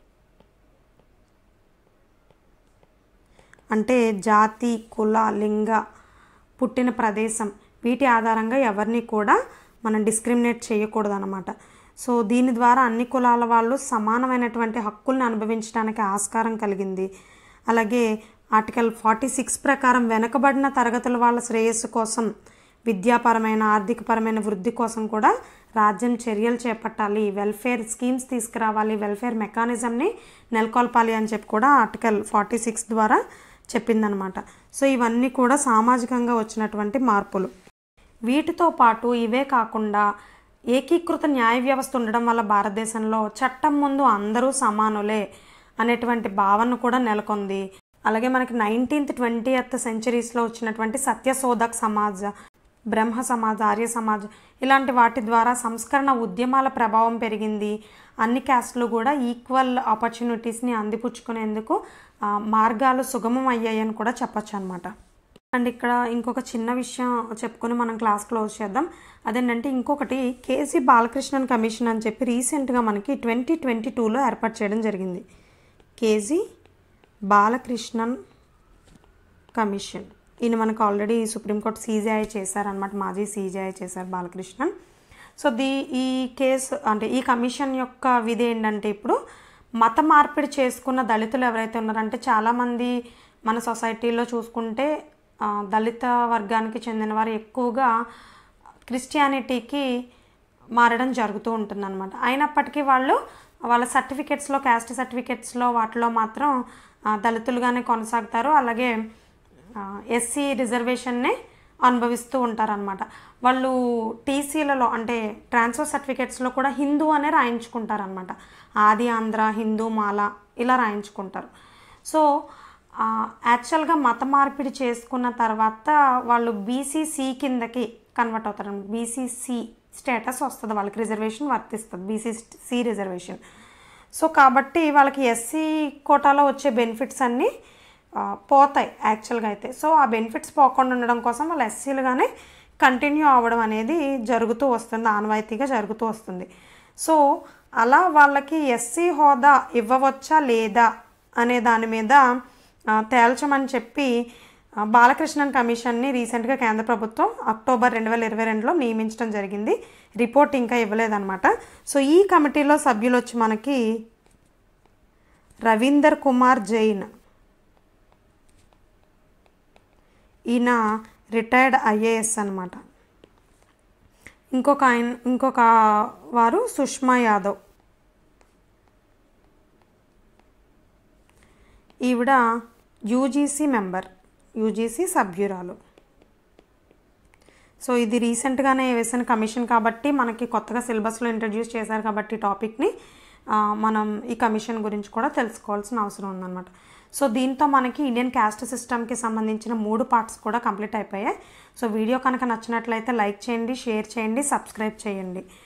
S1: అంటే జాతి కుల లింగ పుట్టిన ప్రదేశం వీటి ఆధారంగా ఎవరిని కూడా మనం డిస్క్రిమినేట్ చేయకూడదు అనమాట సో దీని ద్వారా అన్ని కులాల వాళ్ళు సమానమైనటువంటి హక్కుల్ని అనుభవించడానికి ఆస్కారం కలిగింది అలాగే ఆర్టికల్ ఫార్టీ సిక్స్ ప్రకారం వెనుకబడిన తరగతుల వాళ్ళ శ్రేయస్సు కోసం విద్యాపరమైన ఆర్థికపరమైన వృద్ధి కోసం కూడా రాజ్యం చర్యలు చేపట్టాలి వెల్ఫేర్ స్కీమ్స్ తీసుకురావాలి వెల్ఫేర్ మెకానిజంని నెలకొల్పాలి అని చెప్పి కూడా ఆర్టికల్ ఫార్టీ సిక్స్ ద్వారా చెప్పిందనమాట సో ఇవన్నీ కూడా సామాజికంగా వచ్చినటువంటి మార్పులు వీటితో పాటు ఇవే కాకుండా ఏకీకృత న్యాయ వ్యవస్థ ఉండడం వల్ల భారతదేశంలో చట్టం ముందు అందరూ సమానులే అనేటువంటి భావన కూడా నెలకొంది అలాగే మనకి నైన్టీన్త్ ట్వంటీయత్ సెంచరీస్లో వచ్చినటువంటి సత్యశోధక్ సమాజ్ బ్రహ్మ సమాజ్ ఆర్య సమాజ్ ఇలాంటి వాటి ద్వారా సంస్కరణ ఉద్యమాల ప్రభావం పెరిగింది అన్ని క్యాస్ట్లు కూడా ఈక్వల్ ఆపర్చునిటీస్ని అందిపుచ్చుకునేందుకు ఆ, మార్గాలు సుగమం అయ్యాయని కూడా చెప్పొచ్చు అనమాట అండ్ ఇక్కడ ఇంకొక చిన్న విషయం చెప్పుకొని మనం క్లాస్ క్లోజ్ చేద్దాం అదేంటంటే ఇంకొకటి కేసీ బాలకృష్ణన్ కమిషన్ అని చెప్పి రీసెంట్గా మనకి ట్వంటీ ట్వంటీ టూలో ఏర్పాటు చేయడం జరిగింది కేజీ బాలకృష్ణన్ కమిషన్ ఈయన మనకు ఆల్రెడీ సుప్రీంకోర్టు సీజీఐ చేశారనమాట మాజీ సీజీఐ చేశారు బాలకృష్ణన్ సో దీ ఈ కేసు అంటే ఈ కమిషన్ యొక్క విధి ఏంటంటే ఇప్పుడు మత మార్పిడి చేసుకున్న దళితులు ఎవరైతే ఉన్నారంటే చాలామంది మన సొసైటీలో చూసుకుంటే ఆ, దళిత వర్గానికి చెందిన వారు ఎక్కువగా క్రిస్టియానిటీకి మారడం జరుగుతూ ఉంటుందన్నమాట అయినప్పటికీ వాళ్ళు వాళ్ళ సర్టిఫికెట్స్లో క్యాస్ట్ సర్టిఫికెట్స్లో వాటిలో మాత్రం ఆ, దళితులుగానే కొనసాగుతారు అలాగే ఎస్సీ రిజర్వేషన్నే అనుభవిస్తూ ఉంటారనమాట వాళ్ళు టీసీలలో అంటే ట్రాన్స్ఫర్ సర్టిఫికేట్స్లో కూడా హిందూ అనే రాయించుకుంటారనమాట ఆది ఆంధ్ర హిందూ మాల ఇలా రాయించుకుంటారు సో యాక్చువల్గా మత మార్పిడి చేసుకున్న తర్వాత వాళ్ళు బీసీసీ కిందకి కన్వర్ట్ అవుతారు బీసీసీ స్టేటస్ వస్తుంది వాళ్ళకి రిజర్వేషన్ వర్తిస్తుంది బీసీసీ రిజర్వేషన్ సో కాబట్టి వాళ్ళకి ఎస్సీ కోటాలో వచ్చే బెనిఫిట్స్ అన్నీ ఆ, పోతాయి యాక్చువల్గా అయితే సో ఆ బెనిఫిట్స్ పోకుండా ఉండడం కోసం వాళ్ళు ఎస్సీలుగానే కంటిన్యూ అవ్వడం అనేది జరుగుతూ వస్తుంది ఆనవాయితీగా జరుగుతూ వస్తుంది సో అలా వాళ్ళకి ఎస్సీ హోదా ఇవ్వవచ్చా లేదా అనే దాని మీద ఆ, తేల్చమని చెప్పి ఆ, బాలకృష్ణన్ కమిషన్ని రీసెంట్గా కేంద్ర ప్రభుత్వం అక్టోబర్ రెండు వేల ఇరవై రెండులో నియమించడం జరిగింది రిపోర్ట్ ఇంకా ఇవ్వలేదన్నమాట సో ఈ కమిటీలో సభ్యులు వచ్చి మనకి రవీందర్ కుమార్ జైన్ ఈయన రిటైర్డ్ ఐఏఎస్ అనమాట ఇంకొక ఆయన ఇంకొక వారు సుష్మా యాదవ్ ఈవిడ యూజీసీ మెంబర్ యూజీసీ సభ్యురాలు సో ఇది రీసెంట్గానే వేసిన కమిషన్ కాబట్టి మనకి కొత్తగా సిలబస్లో ఇంట్రడ్యూస్ చేశారు కాబట్టి ఈ టాపిక్ని ఆ, మనం ఈ కమిషన్ గురించి కూడా తెలుసుకోవాల్సిన అవసరం ఉందన్నమాట సో దీంతో మనకి ఇండియన్ క్యాస్ట్ సిస్టమ్కి సంబంధించిన మూడు పార్ట్స్ కూడా కంప్లీట్ అయిపోయాయి సో వీడియో కనుక నచ్చినట్లయితే లైక్ చేయండి షేర్ చేయండి సబ్స్క్రైబ్ చేయండి